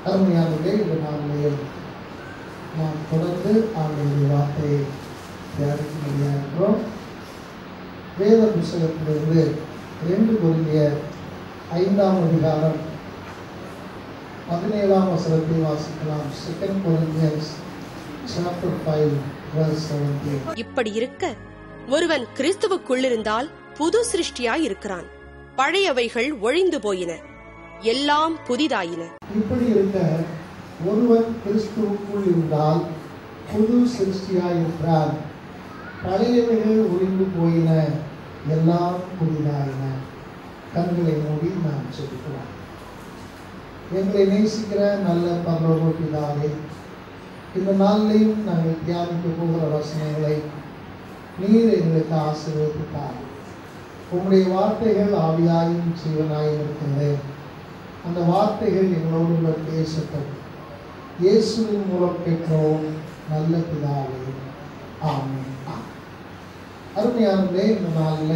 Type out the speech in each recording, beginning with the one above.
அருமையானவர்களே இந்த நாளிலே நாம் தொடர்ந்து ஆண்டுடைய வார்த்தையை தியானிக்க முடியாகிறோம் வேத புஸ்தகத்திலிருந்து ரெண்டு பொருந்திய ஐந்தாம் அதிகாரம் பதினேழாம் வசனத்தை வாசிக்கலாம் second Corinthians chapter five verse 17 இப்படி இருக்க ஒருவன் கிறிஸ்துவுக்குள்ளிருந்தால் புது சிருஷ்டியாய் இருக்கிறான் பழையவைகள் ஒழிந்து போயின எல்லாம் புதிதாயின இப்படி இருக்க ஒருவன் கிறிஸ்துவுக்குள் இருந்தால் புது சிருஷ்டியாயிருக்கிறான் பழையவைகள் ஒளிந்து போயின எல்லாம் புதிதாயின கண்களை மூடி நாம் செலுத்தலாம் எங்களை நேசிக்கிற நல்ல பரலோக பிதாவே இந்த நாளிலையும் நாங்கள் தியானிக்க போகிற வசனங்களை நீர் எங்களுக்கு ஆசீர்வதித்தார் உம்முடைய வார்த்தைகள் ஆவியாயும் ஜீவனாயும் இருக்கின்றேன் அந்த வார்த்தைகள் எங்களோடு கூட பேசட்டும் இயேசுவின் மூலம் பெற்றோம் நல்ல பிதாவே ஆமென் அருமையானே இந்த நாளில்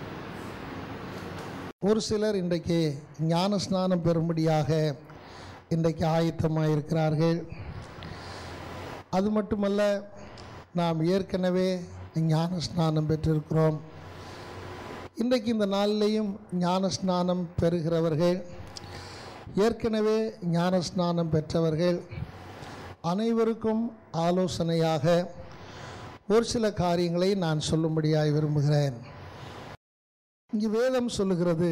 ஒரு சிலர் இன்றைக்கு ஞான ஸ்நானம் பெறும்படியாக இன்றைக்கு ஆயத்தமாக இருக்கிறார்கள் அது மட்டுமல்ல நாம் ஏற்கனவே ஞான ஸ்நானம் பெற்றிருக்கிறோம் இன்றைக்கு இந்த நாளிலேயும் ஞான ஸ்நானம் பெறுகிறவர்கள் ஏற்கனவே ஞான ஸ்நானம் பெற்றவர்கள் அனைவருக்கும் ஆலோசனையாக ஒரு சில காரியங்களை நான் சொல்லும்படியாய் விரும்புகிறேன் இங்கு வேதம் சொல்லுகிறது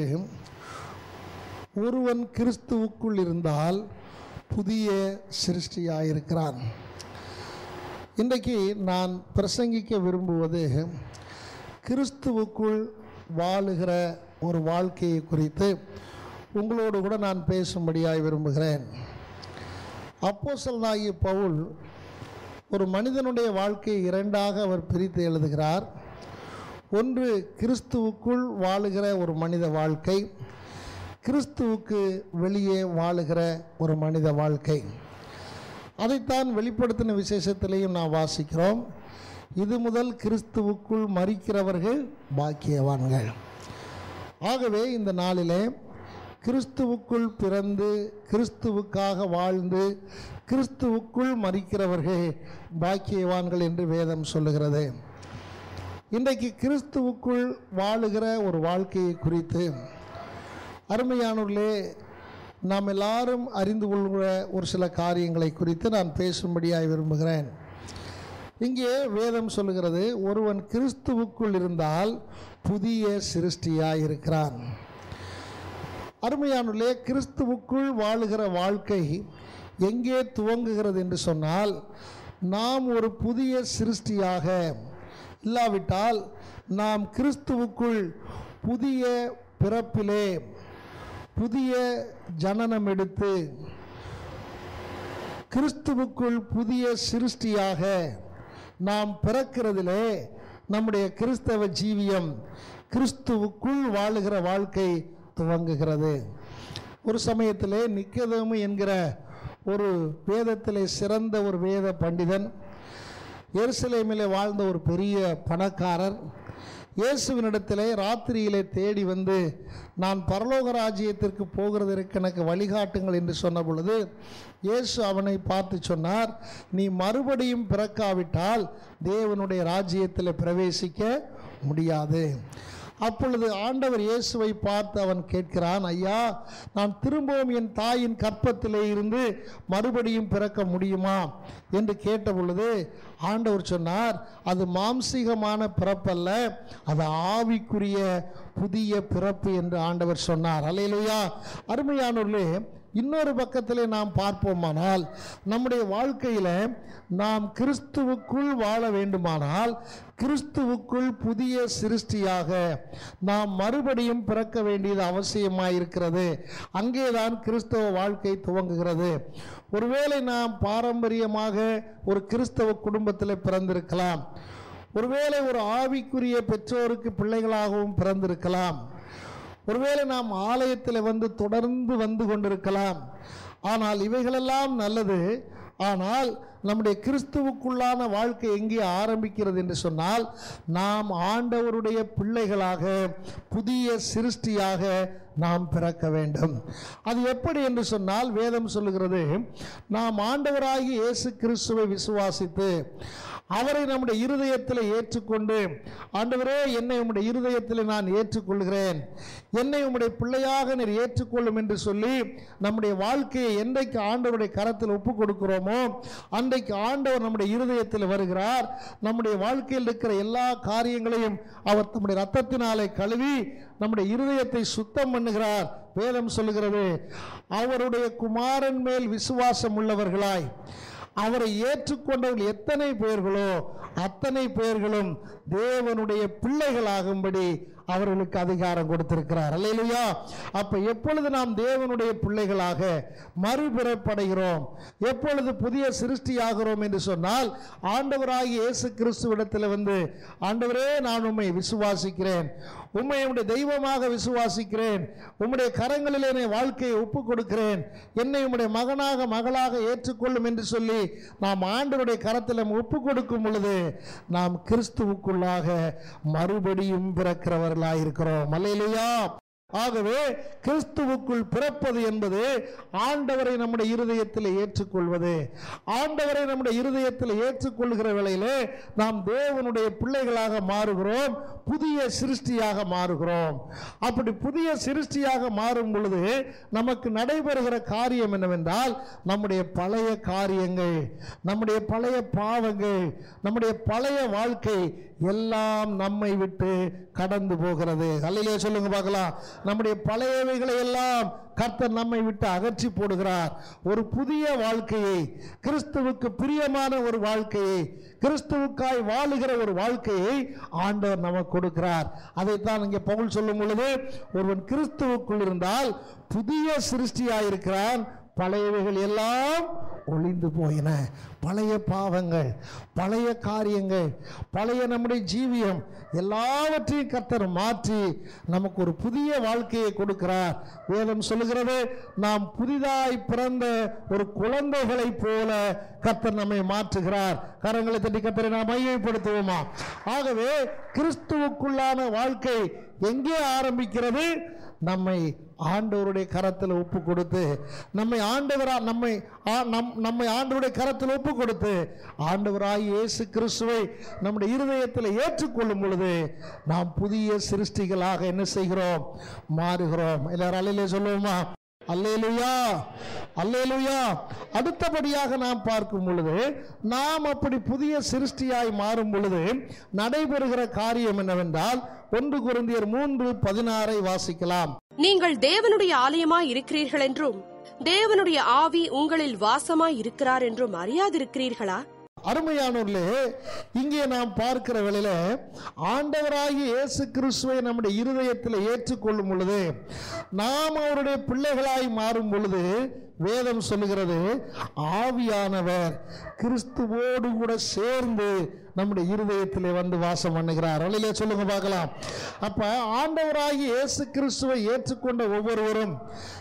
ஒருவன் கிறிஸ்துவுக்குள் இருந்தால் புதிய சிருஷ்டியாயிருக்கிறான் இன்றைக்கு நான் பிரசங்கிக்க விரும்புவது கிறிஸ்துவுக்குள் வாழுகிற ஒரு வாழ்க்கையை குறித்து உங்களோடு கூட நான் பேசும்படியாய் விரும்புகிறேன் அப்போஸ்தலனாகிய பவுல் ஒரு மனிதனுடைய வாழ்க்கையை இரண்டாக அவர் பிரித்து எழுதுகிறார் ஒன்று கிறிஸ்துவுக்குள் வாழுகிற ஒரு மனித வாழ்க்கை கிறிஸ்துவுக்கு வெளியே வாழுகிற ஒரு மனித வாழ்க்கை அதைத்தான் வெளிப்படுத்தின விசேஷத்திலையும் நாம் வாசிக்கிறோம் இது முதல் கிறிஸ்துவுக்குள் மறிக்கிறவர்கள் பாக்கியவான்கள் ஆகவே இந்த நாளிலே கிறிஸ்துவுக்குள் பிறந்து கிறிஸ்துவுக்காக வாழ்ந்து கிறிஸ்துவுக்குள் மறிக்கிறவர்கள் பாக்கியவான்கள் என்று வேதம் சொல்லுகிறது இன்றைக்கு கிறிஸ்துவுக்குள் வாழுகிற ஒரு வாழ்க்கையை குறித்து அருமையானவர்களே நாம் எல்லாரும் அறிந்து கொள்கிற ஒரு சில காரியங்களை குறித்து நான் பேசும்படியாய் விரும்புகிறேன் இங்கே வேதம் சொல்லுகிறது ஒருவன் கிறிஸ்துவுக்குள் இருந்தால் புதிய சிருஷ்டியாய் இருக்கிறான் அருமையானுள்ளே கிறிஸ்துவுக்குள் வாழுகிற வாழ்க்கை எங்கே துவங்குகிறது என்று சொன்னால் நாம் ஒரு புதிய சிருஷ்டியாக இல்லாவிட்டால் நாம் கிறிஸ்துவுக்குள் புதிய பிறப்பிலே புதிய ஜனனம் எடுத்து கிறிஸ்துவுக்குள் புதிய சிருஷ்டியாக நாம் பிறக்கிறதிலே நம்முடைய கிறிஸ்தவ ஜீவியம் கிறிஸ்துவுக்குள் வாழுகிற வாழ்க்கை துவங்குகிறது ஒரு சமயத்திலே நிக்கதேமு என்கிற ஒரு வேதத்திலே சிறந்த ஒரு வேத பண்டிதன் எருசலேமிலே வாழ்ந்த ஒரு பெரிய பணக்காரர் இயேசுவினிடத்திலே ராத்திரியிலே தேடி வந்து நான் பரலோக ராஜ்யத்திற்கு போகிறதற்கு எனக்கு வழிகாட்டுங்கள் என்று சொன்ன பொழுது இயேசு அவனை பார்த்து சொன்னார் நீ மறுபடியும் பிறக்காவிட்டால் தேவனுடைய ராஜ்யத்தில் பிரவேசிக்க முடியாது அப்பொழுது ஆண்டவர் இயேசுவை பார்த்து அவன் கேட்கிறான் ஐயா நான் திரும்பவும் என் தாயின் கற்பத்திலே இருந்து மறுபடியும் பிறக்க முடியுமா என்று கேட்ட பொழுது ஆண்டவர் சொன்னார் அது மாம்சீகமான பிறப்பல்ல அது ஆவிக்குரிய புதிய பிறப்பு என்று ஆண்டவர் சொன்னார் அல்லையிலையா அருமையானவர்களே இன்னொரு பக்கத்திலே நாம் பார்ப்போமானால் நம்முடைய வாழ்க்கையில் நாம் கிறிஸ்துவுக்குள் வாழ வேண்டுமானால் கிறிஸ்துவுக்குள் புதிய சிருஷ்டியாக நாம் மறுபடியும் பிறக்க வேண்டியது அவசியமாயிருக்கிறது அங்கேதான் கிறிஸ்தவ வாழ்க்கை துவங்குகிறது ஒருவேளை நாம் பாரம்பரியமாக ஒரு கிறிஸ்தவ குடும்பத்தில் பிறந்திருக்கலாம் ஒருவேளை ஒரு ஆவிக்குரிய பெற்றோருக்கு பிள்ளைகளாகவும் பிறந்திருக்கலாம் ஒருவேளை நாம் ஆலயத்தில் வந்து தொடர்ந்து வந்து கொண்டிருக்கலாம் ஆனால் இவைகளெல்லாம் நல்லது ஆனால் நம்முடைய கிறிஸ்துவுக்குள்ளான வாழ்க்கை எங்கே ஆரம்பிக்கிறது என்று சொன்னால் நாம் ஆண்டவருடைய பிள்ளைகளாக புதிய சிருஷ்டியாக நாம் பிறக்க வேண்டும் அது எப்படி என்று சொன்னால் வேதம் சொல்லுகிறது நாம் ஆண்டவராகி இயேசு கிறிஸ்துவை விசுவாசித்து அவரை நம்முடைய இருதயத்தில் ஏற்றுக்கொண்டு ஆண்டவரே என்னை உம்முடைய இருதயத்தில் நான் ஏற்றுக்கொள்கிறேன் என்னை உம்முடைய பிள்ளையாக நீர் ஏற்றுக்கொள்ளும் என்று சொல்லி நம்முடைய வாழ்க்கையை என்றைக்கு ஆண்டவருடைய கரத்தில் ஒப்பு கொடுக்கிறோமோ அன்றைக்கு ஆண்டவர் நம்முடைய இருதயத்தில் வருகிறார் நம்முடைய வாழ்க்கையில் இருக்கிற எல்லா காரியங்களையும் அவர் தம்முடைய ரத்தத்தினாலே கழுவி நம்முடைய இருதயத்தை சுத்தம் பண்ணுகிறார் வேதம் சொல்லுகிறது அவருடைய குமாரன் மேல் விசுவாசம் உள்ளவர்களாய் அவரை ஏற்றுக்கொண்டவர்கள் எத்தனை பேர்களோ அத்தனை பேர்களும் தேவனுடைய பிள்ளைகளாகும்படி அவர்களுக்கு அதிகாரம் கொடுத்திருக்கிறார் அல்லையா அப்ப எப்பொழுது நாம் தேவனுடைய பிள்ளைகளாக மறுபிறப்படைகிறோம் எப்பொழுது புதிய சிருஷ்டியாகிறோம் என்று சொன்னால் ஆண்டவராகிய இயேசு கிறிஸ்துவிடத்தில் வந்து ஆண்டவரே நான் உம்மை விசுவாசிக்கிறேன் உம்மை உம்முடைய தெய்வமாக விசுவாசிக்கிறேன் உம்முடைய கரங்களிலே என்னை வாழ்க்கையை ஒப்பு கொடுக்கிறேன் என்னை உம்முடைய மகனாக மகளாக ஏற்றுக்கொள்ளும் என்று சொல்லி நாம் ஆண்டவருடைய கரத்தில் நம்ம ஒப்பு கொடுக்கும் பொழுது நாம் கிறிஸ்துவுக்குள்ளாக மறுபடியும் பிறக்கிறவர்களாக இருக்கிறோம் அல்லையிலையா ஆகவே கிறிஸ்துவுக்குள் பிறப்பது என்பது ஆண்டவரை நம்முடைய இருதயத்தில் ஏற்றுக்கொள்வது ஆண்டவரை நம்முடைய இருதயத்தில் ஏற்றுக்கொள்கிற வேளையிலே நாம் தேவனுடைய பிள்ளைகளாக மாறுகிறோம் புதிய சிருஷ்டியாக மாறுகிறோம் அப்படி புதிய சிருஷ்டியாக மாறும் பொழுது நமக்கு நடைபெறுகிற காரியம் என்னவென்றால் நம்முடைய பழைய காரியங்கள் நம்முடைய பழைய பாவங்கள் நம்முடைய பழைய வாழ்க்கை எல்லாம் நம்மை விட்டு கடந்து போகிறது அல்லையிலே சொல்லுங்க பார்க்கலாம் நம்முடைய பழையவைகளை எல்லாம் கர்த்தர் நம்மை விட்டு அகற்றி போடுகிறார் ஒரு புதிய வாழ்க்கையை கிறிஸ்துவுக்கு பிரியமான ஒரு வாழ்க்கையை கிறிஸ்துவுக்காய் வாழுகிற ஒரு வாழ்க்கையை ஆண்டவர் நமக்கு கொடுக்கிறார் அதைத்தான் இங்கே பவுல் சொல்லும் பொழுது ஒருவன் கிறிஸ்துவுக்குள் இருந்தால் புதிய சிருஷ்டியாயிருக்கிறான் பழையவைகள் எல்லாம் ஒளிந்து போயின பழைய பாவங்கள் பழைய காரியங்கள் பழைய நம்முடைய ஜீவியம் எல்லாவற்றையும் கர்த்தர் மாற்றி நமக்கு ஒரு புதிய வாழ்க்கையை கொடுக்கிறார் வேதம் சொல்லுகிறது நாம் புதிதாய் பிறந்த ஒரு குழந்தைகளைப் போல கர்த்தர் நம்மை மாற்றுகிறார் கரங்களை தட்டி கர்த்தரை நாம் மையப்படுத்துவோமா ஆகவே கிறிஸ்துவுக்குள்ளான வாழ்க்கை எங்கே ஆரம்பிக்கிறது நம்மை ஆண்டவருடைய கரத்தில் ஒப்பு கொடுத்து நம்மை ஆண்டவரா நம்மை ஆ- நம் நம்மை ஆண்டவருடைய கரத்தில் ஒப்பு கொடுத்து ஆண்டவராய் இயேசு கிறிஸ்துவை நம்முடைய இருதயத்தில் ஏற்றுக்கொள்ளும் பொழுது நாம் புதிய சிருஷ்டிகளாக என்ன செய்கிறோம் மாறுகிறோம் எல்லாரும் அலையிலே சொல்லுவோமா அல்லேலுயா அல்லேலுயா அடுத்தபடியாக நாம் பார்க்கும் பொழுது நாம் அப்படி புதிய சிருஷ்டியாய் மாறும் பொழுது நடைபெறுகிற காரியம் என்னவென்றால் ஒன்று குருந்தியர் மூன்று பதினாறை வாசிக்கலாம் நீங்கள் தேவனுடைய ஆலயமாய் இருக்கிறீர்கள் என்றும் தேவனுடைய ஆவி உங்களில் வாசமாய் இருக்கிறார் என்றும் அறியாதிருக்கிறீர்களா அருமையானோர்களே இங்கே நாம் பார்க்கிற வேளையில ஆண்டவராகிய இயேசு கிறிஸ்துவை நம்முடைய இருதயத்தில் ஏற்றுக்கொள்ளும் பொழுது நாம் அவருடைய பிள்ளைகளாய் மாறும் பொழுது வேதம் சொல்லுகிறது ஆவியானவர் கிறிஸ்துவோடு கூட சேர்ந்து நம்முடைய இருதயத்திலே வந்து வாசம் பண்ணுகிறார் அல்லையிலே சொல்லுங்க பார்க்கலாம் அப்ப ஆண்டவராகிய இயேசு கிறிஸ்துவை ஏற்றுக்கொண்ட ஒவ்வொருவரும்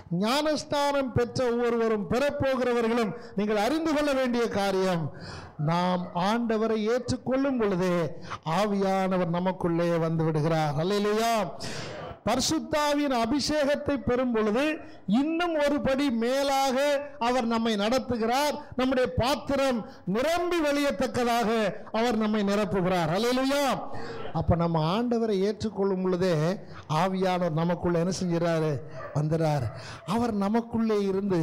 ஞானஸ்தானம் பெற்ற ஒவ்வொருவரும் பெறப்போகிறவர்களும் நீங்கள் அறிந்து கொள்ள வேண்டிய காரியம் நாம் ஆண்டவரை ஏற்றுக்கொள்ளும் பொழுது ஆவியானவர் நமக்குள்ளே வந்து விடுகிறார் அல்லையா பரிசுத்தாவின் அபிஷேகத்தை பெறும் பொழுது இன்னும் ஒரு படி மேலாக அவர் நம்மை நடத்துகிறார் நம்முடைய பாத்திரம் நிரம்பி வழியத்தக்கதாக அவர் நம்மை நிரப்புகிறார் அல்லையா அப்ப நம்ம ஆண்டவரை ஏற்றுக்கொள்ளும் பொழுதே ஆவியானவர் நமக்குள்ள என்ன செஞ்சிடறாரு வந்துறார் அவர் நமக்குள்ளே இருந்து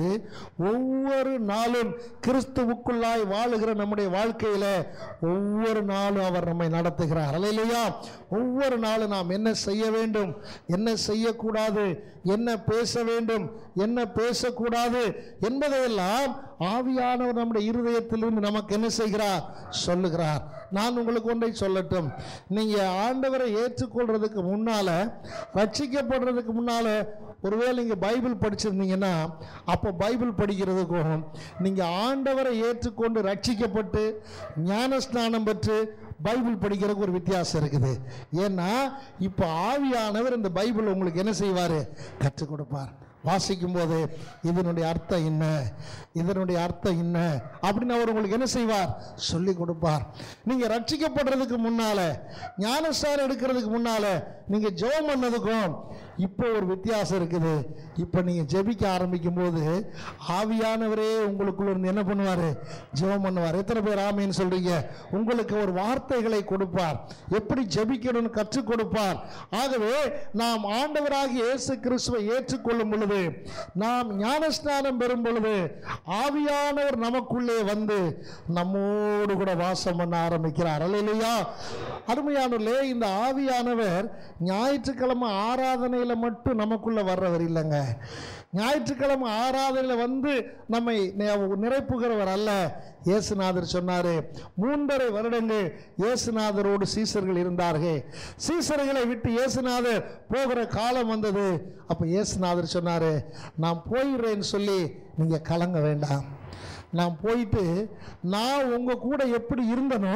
ஒவ்வொரு நாளும் கிறிஸ்துவுக்குள்ளாய் வாழுகிற நம்முடைய வாழ்க்கையில ஒவ்வொரு நாளும் அவர் நம்மை நடத்துகிறார் அல்லையா ஒவ்வொரு நாளும் நாம் என்ன செய்ய வேண்டும் என்ன செய்யக்கூடாது என்ன பேச வேண்டும் என்ன பேசக்கூடாது என்பதையெல்லாம் ஆவியானவர் நம்முடைய இருதயத்திலிருந்து நமக்கு என்ன செய்கிறார் சொல்லுகிறார் நான் உங்களுக்கு ஒன்றை சொல்லட்டும் நீங்க ஆண்டவரை ஏற்றுக்கொள்றதுக்கு முன்னால ரட்சிக்கப்படுறதுக்கு முன்னால ஒருவேளை நீங்க பைபிள் படிச்சிருந்தீங்கன்னா அப்போ பைபிள் படிக்கிறதுக்கும் நீங்க ஆண்டவரை ஏற்றுக்கொண்டு ரட்சிக்கப்பட்டு ஞானஸ்நானம் பெற்று பைபிள் படிக்கிறதுக்கு ஒரு வித்தியாசம் இருக்குது ஏன்னா இப்போ ஆவியானவர் இந்த பைபிள் உங்களுக்கு என்ன செய்வார் கற்றுக் கொடுப்பார் வாசிக்கும் போது இதனுடைய அர்த்தம் என்ன இதனுடைய அர்த்தம் என்ன அப்படின்னு அவர் உங்களுக்கு என்ன செய்வார் சொல்லி கொடுப்பார் நீங்க ரட்சிக்கப்படுறதுக்கு முன்னால ஞானஸ்தானம் எடுக்கிறதுக்கு முன்னால நீங்க ஜெபம் பண்ணதுக்கும் இப்போ ஒரு வித்தியாசம் இருக்குது இப்போ நீங்க ஜெபிக்க ஆரம்பிக்கும் போது ஆவியானவரே உங்களுக்குள்ள இருந்து என்ன பண்ணுவாரு ஜெபம் பண்ணுவார் எத்தனை பேர் ஆமீன்னு சொல்றீங்க உங்களுக்கு ஒரு வார்த்தைகளை கொடுப்பார் எப்படி ஜெபிக்கணும்னு கற்றுக் கொடுப்பார் ஆகவே நாம் ஆண்டவராகிய இயேசு கிறிஸ்துவை ஏற்றுக்கொள்ளும் பொழுது நாம் ஞானஸ்நானம் பெறும் பொழுது ஆவியானவர் நமக்குள்ளே வந்து நம்மோடு கூட வாசம் பண்ண ஆரம்பிக்கிறார் அல்லையா அருமையானவர்களே இந்த ஆவியானவர் ஞாயிற்றுக்கிழமை ஆராதனையில மட்டும் நமக்குள்ள வர்றவர் இல்லைங்க ஞாயிற்றுக்கிழமை ஆராதனையில வந்து நம்மை நி- நிரப்புகிறவர் அல்ல இயேசுநாதர் சொன்னாரு மூன்றரை வருடங்கள் இயேசுநாதரோடு சீசர்கள் இருந்தார்கள் சீசர்களை விட்டு இயேசுநாதர் போகிற காலம் வந்தது அப்ப இயேசுநாதர் சொன்னாரு நான் போயிடுறேன்னு சொல்லி நீங்க கலங்க வேண்டாம் நான் போயிட்டு நான் உங்க கூட எப்படி இருந்தனோ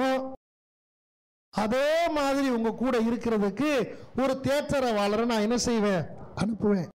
அதே மாதிரி உங்க கூட இருக்கிறதுக்கு ஒரு தேற்றரவாளரை நான் என்ன செய்வேன் அனுப்புவேன்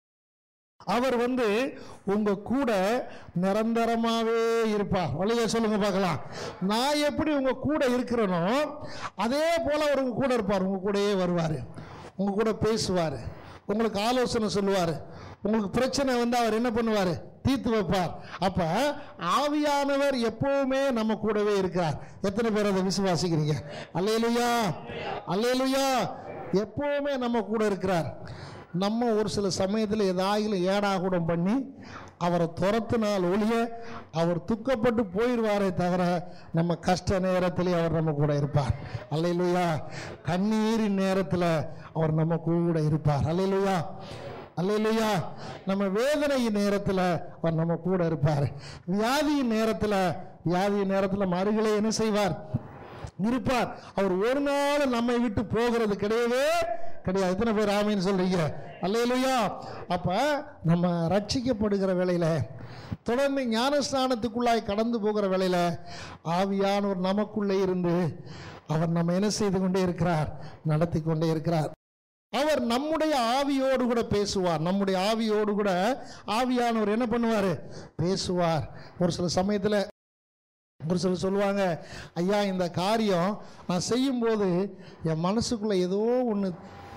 அவர் வந்து உங்க கூட நிரந்தரமாவே இருப்பார் வழிய சொல்லுங்க பார்க்கலாம் நான் எப்படி உங்க கூட இருக்கிறேனோ அதே போல அவர் உங்க கூட இருப்பார் உங்க கூடயே வருவார் உங்க கூட பேசுவார் உங்களுக்கு ஆலோசனை சொல்லுவார் உங்களுக்கு பிரச்சனை வந்து அவர் என்ன பண்ணுவார் தீர்த்து வைப்பார் அப்ப ஆவியானவர் எப்பவுமே நம்ம கூடவே இருக்கிறார் எத்தனை பேர் அதை விசுவாசிக்கிறீங்க அல்லேலுயா அல்லேலுயா எப்பவுமே நம்ம கூட இருக்கிறார் நம்ம ஒரு சில சமயத்தில் ஏதாயிலும் ஏடாகூடம் பண்ணி அவரை துரத்துனால் ஒழிய அவர் துக்கப்பட்டு போயிடுவாரே தவிர நம்ம கஷ்ட நேரத்திலே அவர் நம்ம கூட இருப்பார் அல்லையிலுயா கண்ணீரின் நேரத்தில் அவர் நம்ம கூட இருப்பார் அல்லையிலுயா அல்லையிலுயா நம்ம வேதனையின் நேரத்தில் அவர் நம்ம கூட இருப்பார் வியாதியின் நேரத்தில் வியாதியின் நேரத்தில் மறுகளை என்ன செய்வார் இருப்பார் அவர் ஒரு நாள் நம்மை விட்டு போகிறது கிடையவே கிடையாது எத்தனை பேர் ஆமீன்னு சொல்றீங்க அல்லையிலுயா அப்ப நம்ம ரட்சிக்கப்படுகிற வேளையில தொடர்ந்து ஞானஸ்நானத்துக்குள்ளாய் கடந்து போகிற வேளையில ஆவியானவர் நமக்குள்ளே இருந்து அவர் நம்ம என்ன செய்து கொண்டே இருக்கிறார் நடத்தி கொண்டே இருக்கிறார் அவர் நம்முடைய ஆவியோடு கூட பேசுவார் நம்முடைய ஆவியோடு கூட ஆவியானவர் என்ன பண்ணுவார் பேசுவார் ஒரு சில சமயத்தில் ஒரு சிலர் சொல்லுவாங்க ஐயா இந்த காரியம் நான் செய்யும்போது என் மனசுக்குள்ள ஏதோ ஒன்று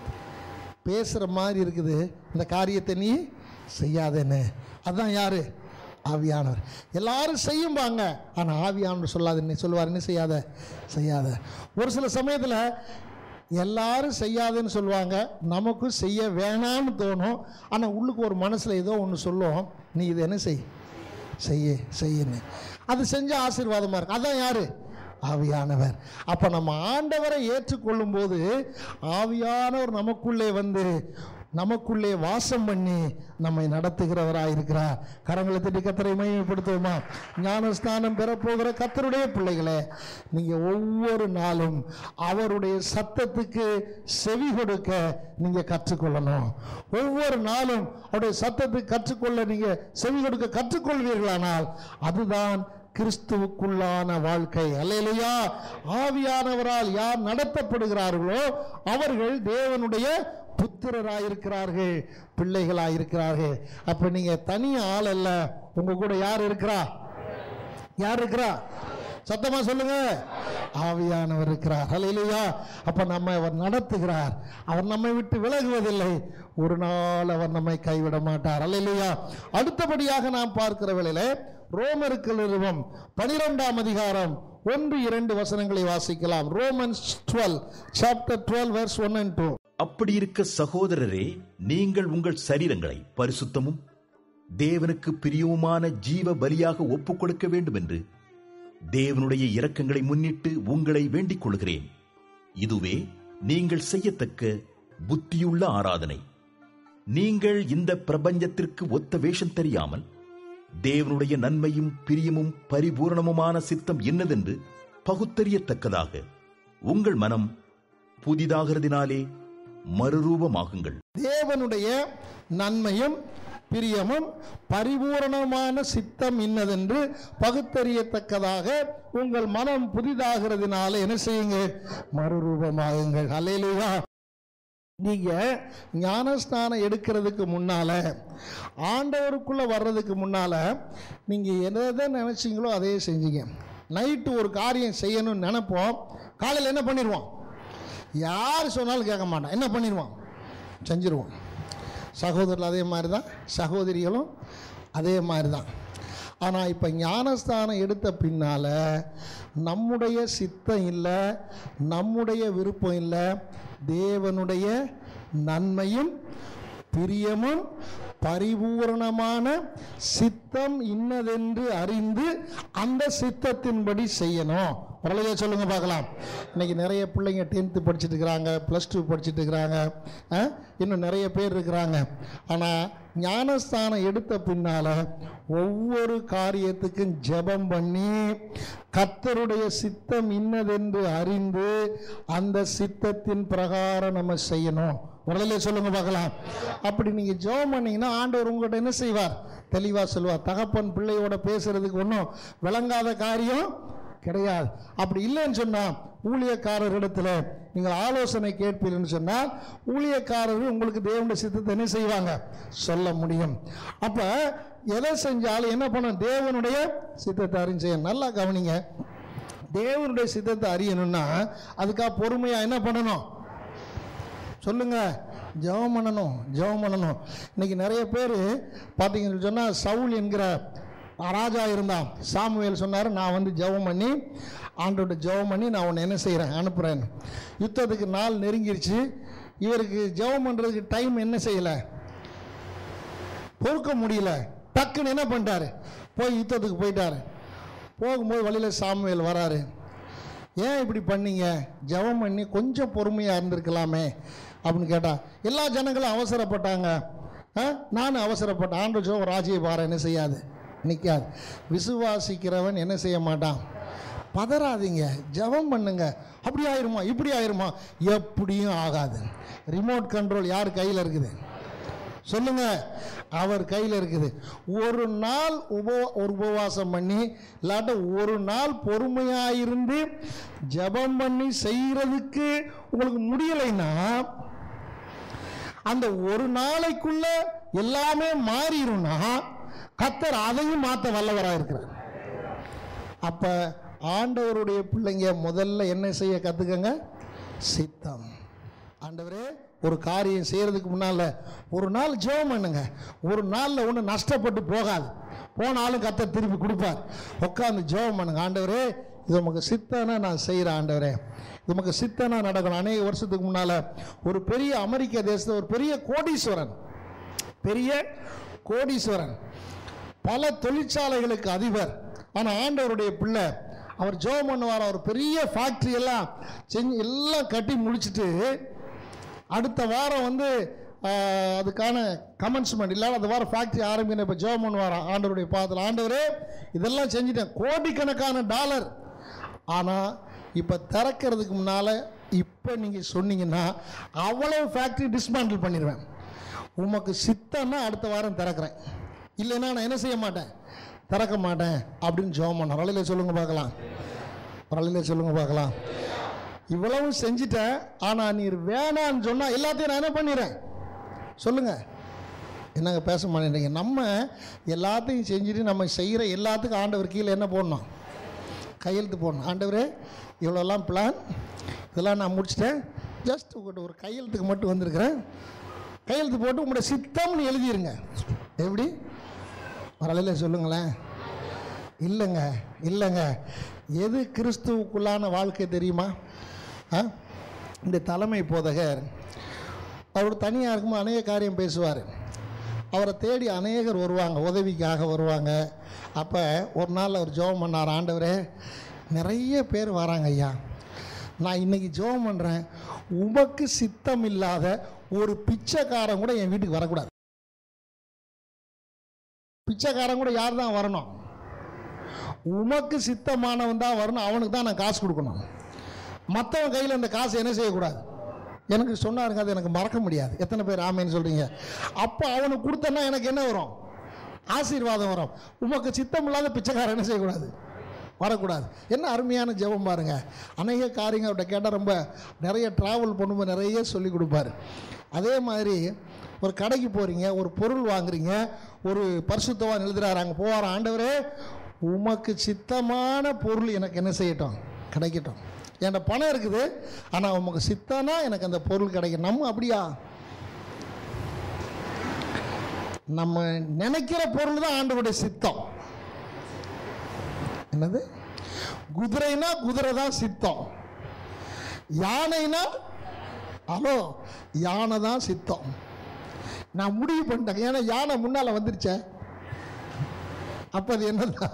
பேசுகிற மாதிரி இருக்குது இந்த காரியத்தை நீ செய்யாதேன்னு அதான் யாரு ஆவியானவர் எல்லாரும் செய்யும்பாங்க ஆனால் ஆவியானவர் சொல்லாத நீ சொல்லுவார் என்ன செய்யாத செய்யாத ஒரு சில சமயத்தில் எல்லாரும் செய்யாதுன்னு சொல்லுவாங்க நமக்கும் செய்ய வேணாம்னு தோணும் ஆனால் உள்ளுக்கு ஒரு மனசில் ஏதோ ஒன்று சொல்லும் நீ இதை என்ன செய் செய்ய செய்யுன்னு அது செஞ்ச ஆசீர்வாதமாக இருக்கு அதான் யாரு ஆவியானவர் அப்போ நம்ம ஆண்டவரை ஏற்றுக்கொள்ளும் போது ஆவியானவர் நமக்குள்ளே வந்து நமக்குள்ளே வாசம் பண்ணி நம்மை நடத்துகிறவராக இருக்கிறார் கரங்களை தட்டி கத்தரை மையப்படுத்துவோமா ஞானஸ்நானம் பெறப்போகிற கத்தருடைய பிள்ளைகளே நீங்கள் ஒவ்வொரு நாளும் அவருடைய சத்தத்துக்கு செவி கொடுக்க நீங்கள் கற்றுக்கொள்ளணும் ஒவ்வொரு நாளும் அவருடைய சத்தத்துக்கு கற்றுக்கொள்ள நீங்கள் செவி கொடுக்க கற்றுக்கொள்வீர்களானால் அதுதான் கிறிஸ்துவுக்குள்ளான வாழ்க்கை அல்லையா ஆவியானவரால் யார் நடத்தப்படுகிறார்களோ அவர்கள் தேவனுடைய புத்திரராயிருக்கிறார்கள் பிள்ளைகளாயிருக்கிறார்கள் அப்ப நீங்க தனி ஆள் அல்ல உங்க கூட யார் இருக்கிறா யார் இருக்கிறா சத்தமா சொல்லுங்க ஆவியானவர் இருக்கிறார் அல்லையா அப்ப நம்ம அவர் நடத்துகிறார் அவர் நம்மை விட்டு விலகுவதில்லை ஒரு நாள் அவர் நம்மை கைவிட மாட்டார் அல்லையா அடுத்தபடியாக நாம் பார்க்கிற வேளையில ரோமருக்கு நிறுவம் பனிரெண்டாம் அதிகாரம் ஒன்று இரண்டு வசனங்களை வாசிக்கலாம் Romans twelve chapter twelve verse one and two அப்படி இருக்க சகோதரரே நீங்கள் உங்கள் சரீரங்களை பரிசுத்தமும் தேவனுக்கு பிரியவுமான ஜீவ பலியாக ஒப்புக் கொடுக்க வேண்டும் என்று தேவனுடைய இரக்கங்களை முன்னிட்டு உங்களை வேண்டிக் கொள்கிறேன் இதுவே நீங்கள் செய்யத்தக்க புத்தியுள்ள ஆராதனை நீங்கள் இந்த பிரபஞ்சத்திற்கு ஒத்த வேஷம் தெரியாமல் தேவனுடைய நன்மையும் பிரியமும் பரிபூரணமுமான சித்தம் என்னதென்று பகுத்தறியத்தக்கதாக உங்கள் மனம் புதிதாகிறதினாலே மறுரூபமாகுங்கள் தேவனுடைய நன்மையும் பிரியமும் பரிபூரணமான சித்தம் இன்னதென்று பகுத்தறியத்தக்கதாக உங்கள் மனம் புதிதாகிறதுனால என்ன செய்யுங்க மறுரூபமாகுங்கள் அல்லேலூயா நீங்கள் ஞானஸ்நானம் எடுக்கிறதுக்கு முன்னால் ஆண்டவருக்குள்ளே வர்றதுக்கு முன்னால் நீங்கள் எதை நினச்சிங்களோ அதையே செஞ்சீங்க நைட்டு ஒரு காரியம் செய்யணும்னு நினைப்போம் காலையில் என்ன பண்ணிடுவோம் யார் சொன்னாலும் கேட்க மாட்டான் என்ன பண்ணிடுவோம் செஞ்சிருவோம் சகோதரர்கள் அதே மாதிரி தான் சகோதரிகளும் அதே மாதிரி தான் ஆனால் இப்போ ஞானஸ்தானம் எடுத்த பின்னால் நம்முடைய சித்தம் இல்லை நம்முடைய விருப்பம் இல்லை தேவனுடைய நன்மையும் பிரியமும் பரிபூரணமான சித்தம் இன்னதென்று அறிந்து அந்த சித்தத்தின்படி செய்யணும் பரவாயில்லையா சொல்லுங்க பார்க்கலாம் இன்னைக்கு நிறைய பிள்ளைங்க டென்த்து படிச்சுட்டு இருக்கிறாங்க ப்ளஸ் டூ படிச்சுட்டு இருக்கிறாங்க ஆ? இன்னும் நிறைய பேர் இருக்கிறாங்க ஆனால் ஞானஸ்தானம் எடுத்த பின்னால் ஒவ்வொரு காரியத்துக்கும் ஜெபம் பண்ணி கர்த்தருடைய சித்தம் இன்னதென்று அறிந்து அந்த சித்தத்தின் பிரகாரம் நம்ம செய்யணும் உடலே சொல்லுங்க பார்க்கலாம் அப்படி நீங்க ஜெபம் பண்ணீங்கன்னா ஆண்டவர் உங்கள்கிட்ட என்ன செய்வார் தெளிவா சொல்லுவார் தகப்பன் பிள்ளையோட பேசுறதுக்கு ஒன்றும் விளங்காத காரியம் கிடையாது அப்படி இல்லைன்னு சொன்னா ஊழியக்காரரிடத்துல நீங்கள் ஆலோசனை கேட்பீர்கள்னு சொன்னால் ஊழியக்காரர்கள் உங்களுக்கு தேவனுடைய சித்தத்தை என்ன செய்வாங்க சொல்ல முடியும் அப்ப எதை செஞ்சாலும் என்ன பண்ணணும் தேவனுடைய சித்தத்தை அறிஞ்சு செய்யணும். நல்லா கவனிங்க தேவனுடைய சித்தத்தை அறியணும்னா அதுக்காக பொறுமையா என்ன பண்ணணும் சொல்லுங்க ஜெபம் பண்ணணும் ஜெபம் பண்ணணும் இன்னைக்கு நிறைய பேர் பார்த்தீங்கன்னு சொன்னால் சவுல் என்கிற ராஜா இருந்தான் சாமுவேல் சொன்னார் நான் வந்து ஜெபம் பண்ணி ஆண்டோட ஜெபம் பண்ணி நான் உன்னை என்ன செய்கிறேன் அனுப்புகிறேன் யுத்தத்துக்கு நாள் நெருங்கிருச்சு இவருக்கு ஜெபம் பண்ணுறதுக்கு டைம் என்ன செய்யலை பொறுக்க முடியல டக்குன்னு என்ன பண்ணிட்டாரு போய் யுத்தத்துக்கு போயிட்டாரு போகும்போது வழியில் சாமுவேல் வராரு ஏன் இப்படி பண்ணீங்க ஜெபம் பண்ணி கொஞ்சம் பொறுமையாக இருந்திருக்கலாமே அப்படின்னு கேட்டா எல்லா ஜனங்களும் அவசரப்பட்டாங்க ஆ? நானும் அவசரப்பட்டேன் ஆண்டு ஜோ ராஜ்ய பாரம் என்ன செய்யாது நிற்காது விசுவாசிக்கிறவன் என்ன செய்ய மாட்டான் பதறாதீங்க ஜெபம் பண்ணுங்க அப்படி ஆயிருமா இப்படி ஆயிருமா எப்படியும் ஆகாது ரிமோட் கண்ட்ரோல் யார் கையில் இருக்குது சொல்லுங்க அவர் கையில் இருக்குது ஒரு நாள் உப ஒரு உபவாசம் பண்ணி இல்லாட்ட ஒரு நாள் பொறுமையாக இருந்து ஜெபம் பண்ணி செய்கிறதுக்கு உங்களுக்கு முடியலைன்னா அந்த ஒரு நாளைக்குள்ள எல்லாமே மாறிடும்னா கத்தர் அதையும் மாற்ற வல்லவராக இருக்கிறார் அப்ப ஆண்டவருடைய பிள்ளைங்க முதல்ல என்ன செய்ய கத்துக்கங்க சித்தம் ஆண்டவரே ஒரு காரியம் செய்யறதுக்கு முன்னால ஒரு நாள் ஜெபம் பண்ணுங்க ஒரு நாள்ல ஒன்று நஷ்டப்பட்டு போகாது போனாலும் கத்தர் திருப்பி கொடுப்பார் உட்காந்து ஜெபம் பண்ணுங்க ஆண்டவரே இது உமக்கு சித்தனா நான் செய்கிறேன் ஆண்டவரே இது உமக்கு சித்தனா நடக்கணும் அநேக வருஷத்துக்கு முன்னால ஒரு பெரிய அமெரிக்க தேசத்தில் ஒரு பெரிய கோடீஸ்வரன் பெரிய கோடீஸ்வரன் பல தொழிற்சாலைகளுக்கு அதிபர் ஆனால் ஆண்டவருடைய பிள்ளை அவர் ஜோம் பண்ணுவார் அவர் பெரிய ஃபேக்ட்ரி எல்லாம் செஞ்சு எல்லாம் கட்டி முடிச்சிட்டு அடுத்த வாரம் வந்து ஆஹ், அதுக்கான கமன்ஸ்மெண்ட் இல்லாத அந்த வாரம் ஃபேக்ட்ரி ஆரம்பிக்கணும் இப்போ ஜோம் பண்ணுவாராம் ஆண்டவருடைய பாதத்தில் ஆண்டவரே இதெல்லாம் செஞ்சுட்டேன் கோடிக்கணக்கான டாலர் ஆனால் இப்போ திறக்கிறதுக்கு முன்னால் இப்போ நீங்கள் சொன்னீங்கன்னா அவ்வளவு ஃபேக்ட்ரி டிஸ்மேண்டில் பண்ணிடுவேன் உமக்கு சித்தம்னா அடுத்த வாரம் திறக்கிறேன் இல்லைன்னா நான் என்ன செய்ய மாட்டேன் திறக்க மாட்டேன் அப்படின்னு ஜெபம் பண்ண ரலையில சொல்லுங்க பார்க்கலாம் ரலையில சொல்லுங்க பார்க்கலாம் இவ்வளவும் செஞ்சுட்டேன் ஆனால் நீர் வேணான்னு சொன்னால் எல்லாத்தையும் நான் என்ன பண்ணிடுறேன் சொல்லுங்க என்னங்க பேச மாட்டேங்கிறீங்க நம்ம எல்லாத்தையும் செஞ்சுட்டு நம்ம செய்கிற எல்லாத்துக்கும் ஆண்டவர் கீழே என்ன போடணும் கையெழுத்து போடணும் ஆண்டவரே இவ்வளோலாம் பிளான் இதெல்லாம் நான் முடிச்சிட்டேன் ஜஸ்ட் உங்கள்கிட்ட ஒரு கையெழுத்துக்கு மட்டும் வந்திருக்கிறேன் கையெழுத்து போட்டு உங்களோட சித்தம்னு எழுதிருங்க எப்படி வரலையில சொல்லுங்களேன் இல்லைங்க இல்லைங்க எது கிறிஸ்துவுக்குள்ளான வாழ்க்கை தெரியுமா ஆ இந்த தலைமை போதகர் அவர் தனியாக இருக்கும்போது அநேக காரியம் பேசுவார் அவரை தேடி அநேகர் வருவாங்க உதவிக்காக வருவாங்க அப்போ ஒரு நாள் அவர் ஜெபம் பண்ணார் ஆண்டவரே நிறைய பேர் வராங்க ஐயா நான் இன்னைக்கு ஜெபம் பண்ணுறேன் உமக்கு சித்தம் இல்லாத ஒரு பிச்சைக்காரன் கூட என் வீட்டுக்கு வரக்கூடாது பிச்சைக்காரன் கூட யார் தான் வரணும் உமக்கு சித்தமானவன் தான் வரணும் அவனுக்கு தான் நான் காசு கொடுக்கணும் மற்றவன் கையில் அந்த காசு என்ன செய்யக்கூடாது எனக்கு சொன்னாருங்க அது எனக்கு மறக்க முடியாது எத்தனை பேர் ஆமைன்னு சொல்கிறீங்க அப்போ அவனுக்கு கொடுத்தனா எனக்கு என்ன வரும் ஆசீர்வாதம் வரும் உமக்கு சித்தம் இல்லாத பிச்சைக்காரன் என்ன செய்யக்கூடாது வரக்கூடாது என்ன அருமையான ஜெபம் பாருங்க அநேக காரியங்கள் அவர்கிட்ட கேட்டால் ரொம்ப நிறைய ட்ராவல் பண்ணும்போது நிறைய சொல்லி கொடுப்பாரு அதே மாதிரி ஒரு கடைக்கு போகிறீங்க ஒரு பொருள் வாங்குறீங்க ஒரு பரிசுத்தவான் எழுதுறாரு அங்கே போவார் ஆண்டவரே உமக்கு சித்தமான பொருள் எனக்கு என்ன செய்யட்டும் கிடைக்கட்டும் என்கிட்ட பணம் இருக்குது ஆனால் உமக்கு சித்தனா எனக்கு அந்த பொருள் கிடைக்கும் நம்ம அப்படியா நம்ம நினைக்கிற பொருள் தான் ஆண்டவருடைய சித்தம் என்னது குதிரைனா குதிரை தான் சித்தம் யானைனா ஹலோ யானை தான் சித்தம் நான் முடிவு பண்ணிட்டேன் ஏன்னா யானை முன்னால் வந்துருச்சே அப்போ அது என்னதான்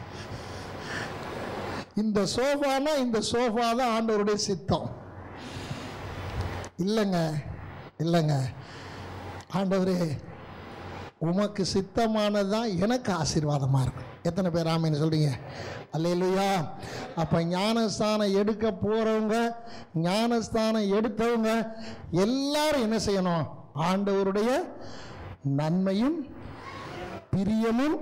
இந்த சோஃபானா இந்த சோஃபா தான் ஆண்டவருடைய சித்தம் இல்லைங்க இல்லைங்க ஆண்டவரே உமக்கு சித்தமானது தான் எனக்கு ஆசீர்வாதமாக இருக்கும் எத்தனை பேர் ஆமைன்னு சொல்கிறீங்க அல்லையா அப்போ ஞானஸ்தானம் எடுக்க போகிறவங்க ஞானஸ்தானம் எடுத்தவங்க எல்லாரும் என்ன செய்யணும் ஆண்டவருடைய நன்மையும் பிரியமும்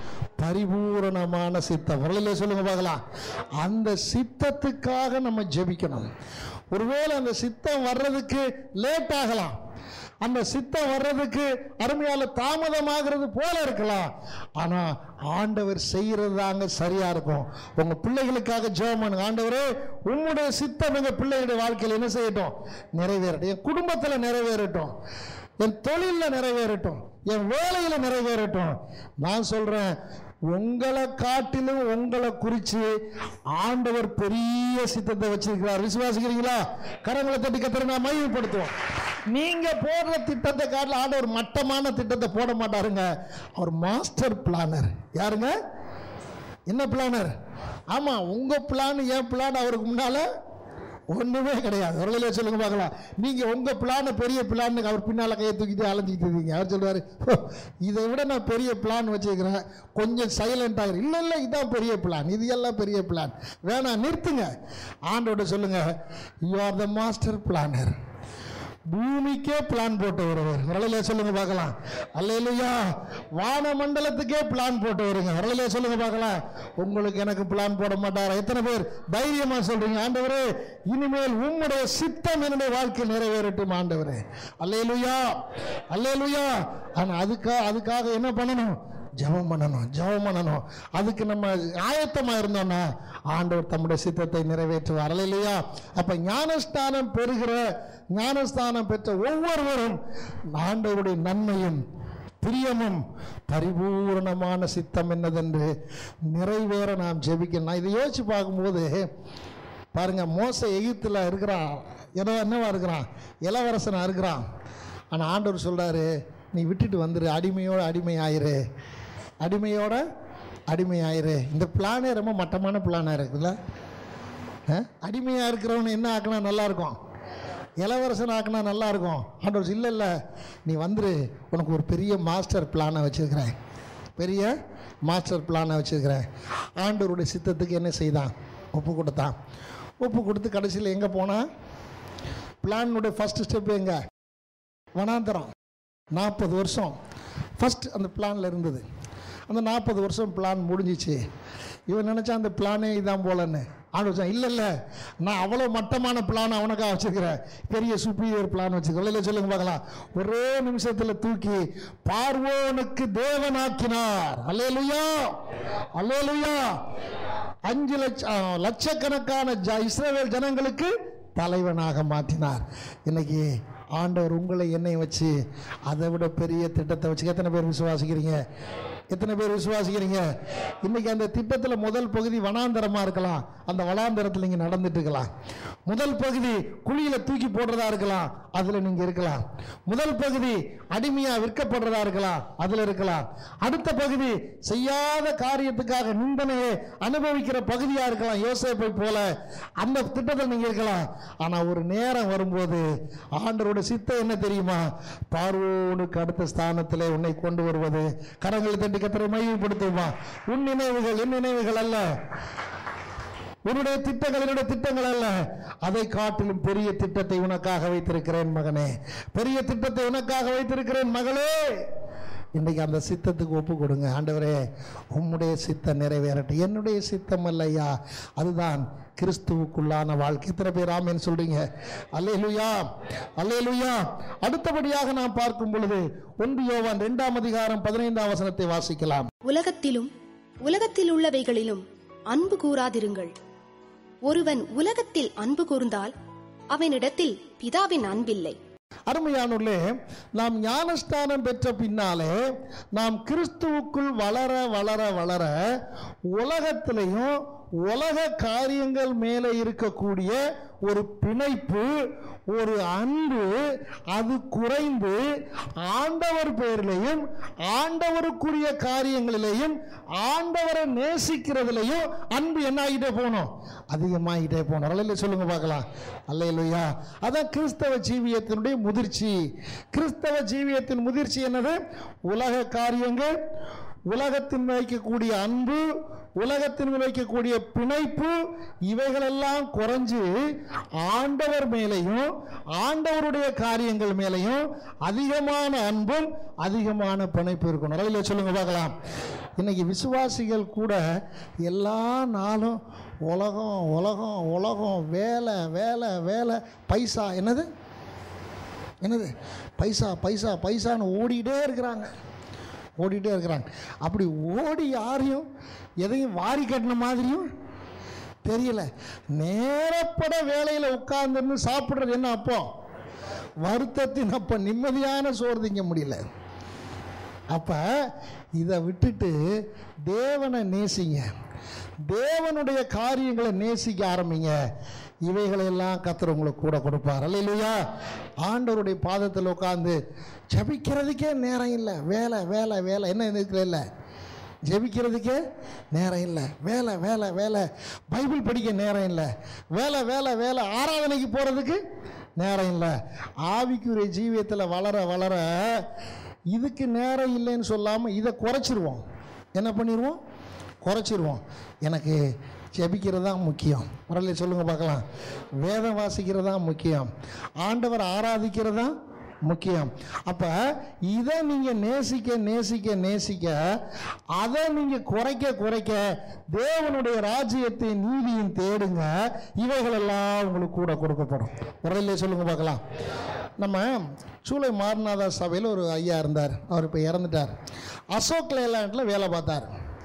பரிபூரணமான சித்தம் வரலையில சொல்லுங்க பார்க்கலாம் அந்த சித்தத்துக்காக நம்ம ஜெபிக்கணும் ஒருவேளை அந்த சித்தம் வர்றதுக்கு லேட் ஆகலாம் அந்த சித்தம் வர்றதுக்கு அருமையால தாமதமாகிறது போல இருக்கலாம் ஆனா ஆண்டவர் செய்யறது தாங்க சரியா இருக்கும் உங்க பிள்ளைகளுக்காக ஜெபம் பண்ணுங்க ஆண்டவரே உம்முடைய சித்தம் எங்க பிள்ளைகளுடைய வாழ்க்கையில் என்ன செய்யட்டும் நிறைவேறட்டும் என் குடும்பத்தில் நிறைவேறட்டும் என் தொழிலில் நிறைவேறட்டும் என் வேலையில் நிறைவேறட்டும் நான் சொல்றேன் உங்களை காட்டிலும் உங்களை குறித்து ஆண்டவர் பெரிய சித்தத்தை வச்சிருக்கிறார் விசுவாசிக்கிறீங்களா கரங்களை தட்டி கத்திர நான் மையப்படுத்துவோம் நீங்க போடுற திட்டத்தை காட்டில் ஆண்டவர் மட்டமான திட்டத்தை போட மாட்டாருங்க அவர் மாஸ்டர் பிளானர் யாருங்க என்ன பிளானர் ஆமா உங்க பிளான் என் பிளான் அவருக்கு முன்னால ஒண்ணுமே கிடையாது ஒரு சொல்லுங்க பார்க்கலாம் நீங்க உங்க பிளான் பெரிய பிளான் அவர் பின்னால கையை தூக்கிட்டு அலைஞ்சிட்டு இருக்கீங்க அவர் சொல்லுவாரு "ஹோ, இதை விட நான் பெரிய பிளான் வச்சிருக்கிறேன் கொஞ்சம் சைலண்ட் ஆகிரு இல்லை இல்லை இதான் பெரிய பிளான் இது எல்லாம் பெரிய பிளான் வேணாம் நிறுத்துங்க ஆண்டோட சொல்லுங்க you are the master planner பூமிக்கே பிளான் போட்டு வருவார் வரலையில சொல்லுங்க பார்க்கலாம் அல்லையா வான மண்டலத்துக்கே பிளான் போட்டு வருங்க வரலையில சொல்லுங்க பார்க்கலாம் உங்களுக்கு எனக்கு பிளான் போட மாட்டாரா எத்தனை பேர் தைரியமா சொல்றீங்க ஆண்டவரே இனிமேல் உம்முடைய சித்தம் என்னுடைய வாழ்க்கையில் நிறைவேறட்டும் ஆண்டவரே அல்லேலுயா அல்லேலுயா ஆனா அதுக்காக அதுக்காக என்ன பண்ணணும் ஜெபம் பண்ணணும் ஜெபம் பண்ணணும் அதுக்கு நம்ம ஆயத்தமா இருந்தோம்னா ஆண்டவர் தம்முடைய சித்தத்தை நிறைவேற்றுவார் இல்லையா அப்ப ஞானஸ்தானம் பெறுகிற ஞானஸ்தானம் பெற்ற ஒவ்வொருவரும் ஆண்டவருடைய நன்மையும் பிரியமும் பரிபூரணமான சித்தம் என்னதென்று நிறைவேற நாம் ஜெபிக்கணும் நான் இதை யோசிச்சு பார்க்கும்போது பாருங்க மோச எகிப்தில் இருக்கிறான் ஏதோ என்னவா இருக்கிறான் இளவரசனா இருக்கிறான் ஆனால் ஆண்டவர் சொல்றாரு நீ விட்டுட்டு வந்துரு அடிமையோட அடிமை ஆயிரு அடிமையோட அடிமை ஆயிரு இந்த பிளானே ரொம்ப மட்டமான பிளானாக இருக்குல்ல அடிமையாக இருக்கிறவன் என்ன ஆக்கினா நல்லா இருக்கும் இளவரசன் ஆக்கினா நல்லா இருக்கும் ஆண்டவர் இல்லை இல்லை நீ வந்துரு உனக்கு ஒரு பெரிய மாஸ்டர் பிளானை வச்சுருக்கிறேன் பெரிய மாஸ்டர் பிளானை வச்சுருக்கிறேன் ஆண்டவருடைய சித்தத்துக்கு என்ன செய்தான் ஒப்பு கொடுத்தான் ஒப்பு கொடுத்து கடைசியில் எங்கே போனான் பிளானுடைய ஃபஸ்ட்டு ஸ்டெப் எங்கே வனாந்தரம் நாற்பது வருஷம் ஃபஸ்ட் அந்த பிளானில் இருந்தது அந்த நாற்பது வருஷம் பிளான் முடிஞ்சிச்சு இவன் நினச்சா அந்த பிளானே இதான் போலன்னு ஆண்டு இல்லை இல்லை நான் அவ்வளோ மட்டமான பிளான் அவனுக்காக வச்சுருக்கிறேன் பெரிய சுப்பீரியர் பிளான் வச்சுருக்கேன் இல்லை சொல்லுங்க பார்க்கலாம் ஒரே நிமிஷத்தில் தூக்கி பார்வோனுக்கு தேவனாக்கினார் அல்லேலுயா அல்லேலுயா அஞ்சு லட்சம் லட்சக்கணக்கான ஜ இஸ்ரவேல் ஜனங்களுக்கு தலைவனாக மாற்றினார் இன்னைக்கு ஆண்டவர் உங்களை என்னை வச்சு அதை விட பெரிய திட்டத்தை வச்சு எத்தனை பேர் விசுவாசிக்கிறீங்க எத்தனை பேர் விசுவாசிக்கிறீங்க இன்னைக்கு அந்த திட்டத்தில் முதல் பகுதி வனாந்தரமாக இருக்கலாம் அந்த வனாந்தரத்தில் நீங்கள் நடந்துட்டு இருக்கலாம் முதல் பகுதி குழியில் தூக்கி போடுறதா இருக்கலாம் அதில் நீங்கள் இருக்கலாம் முதல் பகுதி அடிமையாக விற்கப்படுறதா இருக்கலாம் அதில் இருக்கலாம் அடுத்த பகுதி செய்யாத காரியத்துக்காக நிந்தனையை அனுபவிக்கிற பகுதியாக இருக்கலாம் யோசேப்பை போல அந்த திட்டத்தில் நீங்கள் இருக்கலாம் ஆனால் ஒரு நேரம் வரும்போது ஆண்டவரோட சித்தம் என்ன தெரியுமா பார்வோனுக்கு அடுத்த ஸ்தானத்தில் உன்னை கொண்டு வருவது கரங்களை தட்டி கத்திரை மையப்படுத்துமா உன் நினைவுகள் என் நினைவுகள் அல்ல உன்னுடைய திட்டங்கள் என்னுடைய திட்டங்கள் அல்ல அதை காட்டிலும் பெரிய திட்டத்தை உனக்காக வைத்திருக்கிறேன் மகனே பெரிய திட்டத்தை உனக்காக வைத்திருக்கிறேன் மகளே இன்றைக்கு அந்த சித்தத்துக்கு ஒப்பு கொடுங்க ஆண்டவரே உம்முடைய சித்தம் நிறைவேறட்டும் என்னுடைய சித்தம் அல்லையா அதுதான் கிறிஸ்துவுக்குள்ளான வாழ்க்கை எத்தனை பேர் ஆமேன்னு சொல்றீங்க அல்லேலுயா அல்லேலுயா அடுத்தபடியாக நாம் பார்க்கும் பொழுது ஒன்று யோவான் இரண்டாம் அதிகாரம் பதினைந்தாம் வசனத்தை வாசிக்கலாம் உலகத்திலும் உலகத்தில் உள்ளவைகளிலும் அன்பு கூறாதிருங்கள் ஒருவன் உலகத்தில் அன்பு கூர்ந்தால் அவனிடத்தில் பிதாவின் அன்பில்லை அருமையானுள்ளே நாம் ஞானஸ்தானம் பெற்ற பின்னாலே நாம் கிறிஸ்துவுக்குள் வளர வளர வளர உலகத்திலையும் உலக காரியங்கள் மேலே இருக்கக்கூடிய ஒரு பிணைப்பு ஒரு அன்பு அது குறைந்து ஆண்டவர் பேரிலையும் ஆண்டவருக்குரிய காரியங்களிலேயும் ஆண்டவரை நேசிக்கிறதுலையும் அன்பு என்ன ஆகிட்டே போகணும் அதிகமாகிட்டே போகணும் அல்ல சொல்லுங்க பார்க்கலாம் அல்லையா அதான் கிறிஸ்தவ ஜீவியத்தினுடைய முதிர்ச்சி கிறிஸ்தவ ஜீவியத்தின் முதிர்ச்சி என்னது உலக காரியங்கள் உலகத்தின் வைக்கக்கூடிய அன்பு உலகத்தின் மேல் வைக்கக்கூடிய பிணைப்பு இவைகளெல்லாம் குறைஞ்சு ஆண்டவர் மேலேயும் ஆண்டவருடைய காரியங்கள் மேலேயும் அதிகமான அன்பும் அதிகமான பிணைப்பு இருக்கணும் ரயில சொல்லுங்க பார்க்கலாம் இன்னைக்கு விசுவாசிகள் கூட எல்லா நாளும் உலகம் உலகம் உலகம் வேலை வேலை வேலை பைசா என்னது என்னது பைசா பைசா பைசான்னு ஓடிட்டே இருக்கிறாங்க ஓடிட்டே இருக்கிறாங்க அப்படி ஓடி யாரையும் எதையும் வாரி கட்டின மாதிரியும் தெரியல நேரப்பட வேலையில் உட்கார்ந்துருந்து சாப்பிட்றது என்ன அப்போ வருத்தத்தின் அப்போ நிம்மதியான சோறு திங்க முடியல அப்போ இதை விட்டுட்டு தேவனை நேசிங்க தேவனுடைய காரியங்களை நேசிக்க ஆரம்பிங்க இவைகளெல்லாம் கத்தர் உங்களுக்கு கூட கொடுப்பார் அல்லையா ஆண்டவருடைய பாதத்தில் உட்காந்து ஜபிக்கிறதுக்கே நேரம் இல்லை வேலை வேலை வேலை என்ன இருக்கிற இல்லை ஜெபிக்கிறதுக்கே நேரம் இல்லை வேலை வேலை வேலை பைபிள் படிக்க நேரம் இல்லை வேலை வேலை வேலை ஆராதனைக்கு போகிறதுக்கு நேரம் இல்லை ஆவிக்குரிய ஜீவியத்தில் வளர வளர இதுக்கு நேரம் இல்லைன்னு சொல்லாமல் இதை குறைச்சிருவோம் என்ன பண்ணிடுவோம் குறைச்சிருவோம் எனக்கு ஜெபிக்கிறது தான் முக்கியம் முரளி சொல்லுங்க பார்க்கலாம் வேதம் வாசிக்கிறது தான் முக்கியம் ஆண்டவர் ஆராதிக்கிறது தான் முக்கியம் அப்போ இதை நீங்கள் நேசிக்க நேசிக்க நேசிக்க அதை நீங்கள் குறைக்க குறைக்க தேவனுடைய ராஜ்யத்தை நீதியும் தேடுங்க இவைகளெல்லாம் உங்களுக்கு கூட கொடுக்கப்படும் முரளிலே சொல்லுங்க பார்க்கலாம் நம்ம சூளை மாரநாதா சபையில் ஒரு ஐயா இருந்தார் அவர் இப்போ இறந்துட்டார் அசோக் லேலாண்டில் வேலை பார்த்தார்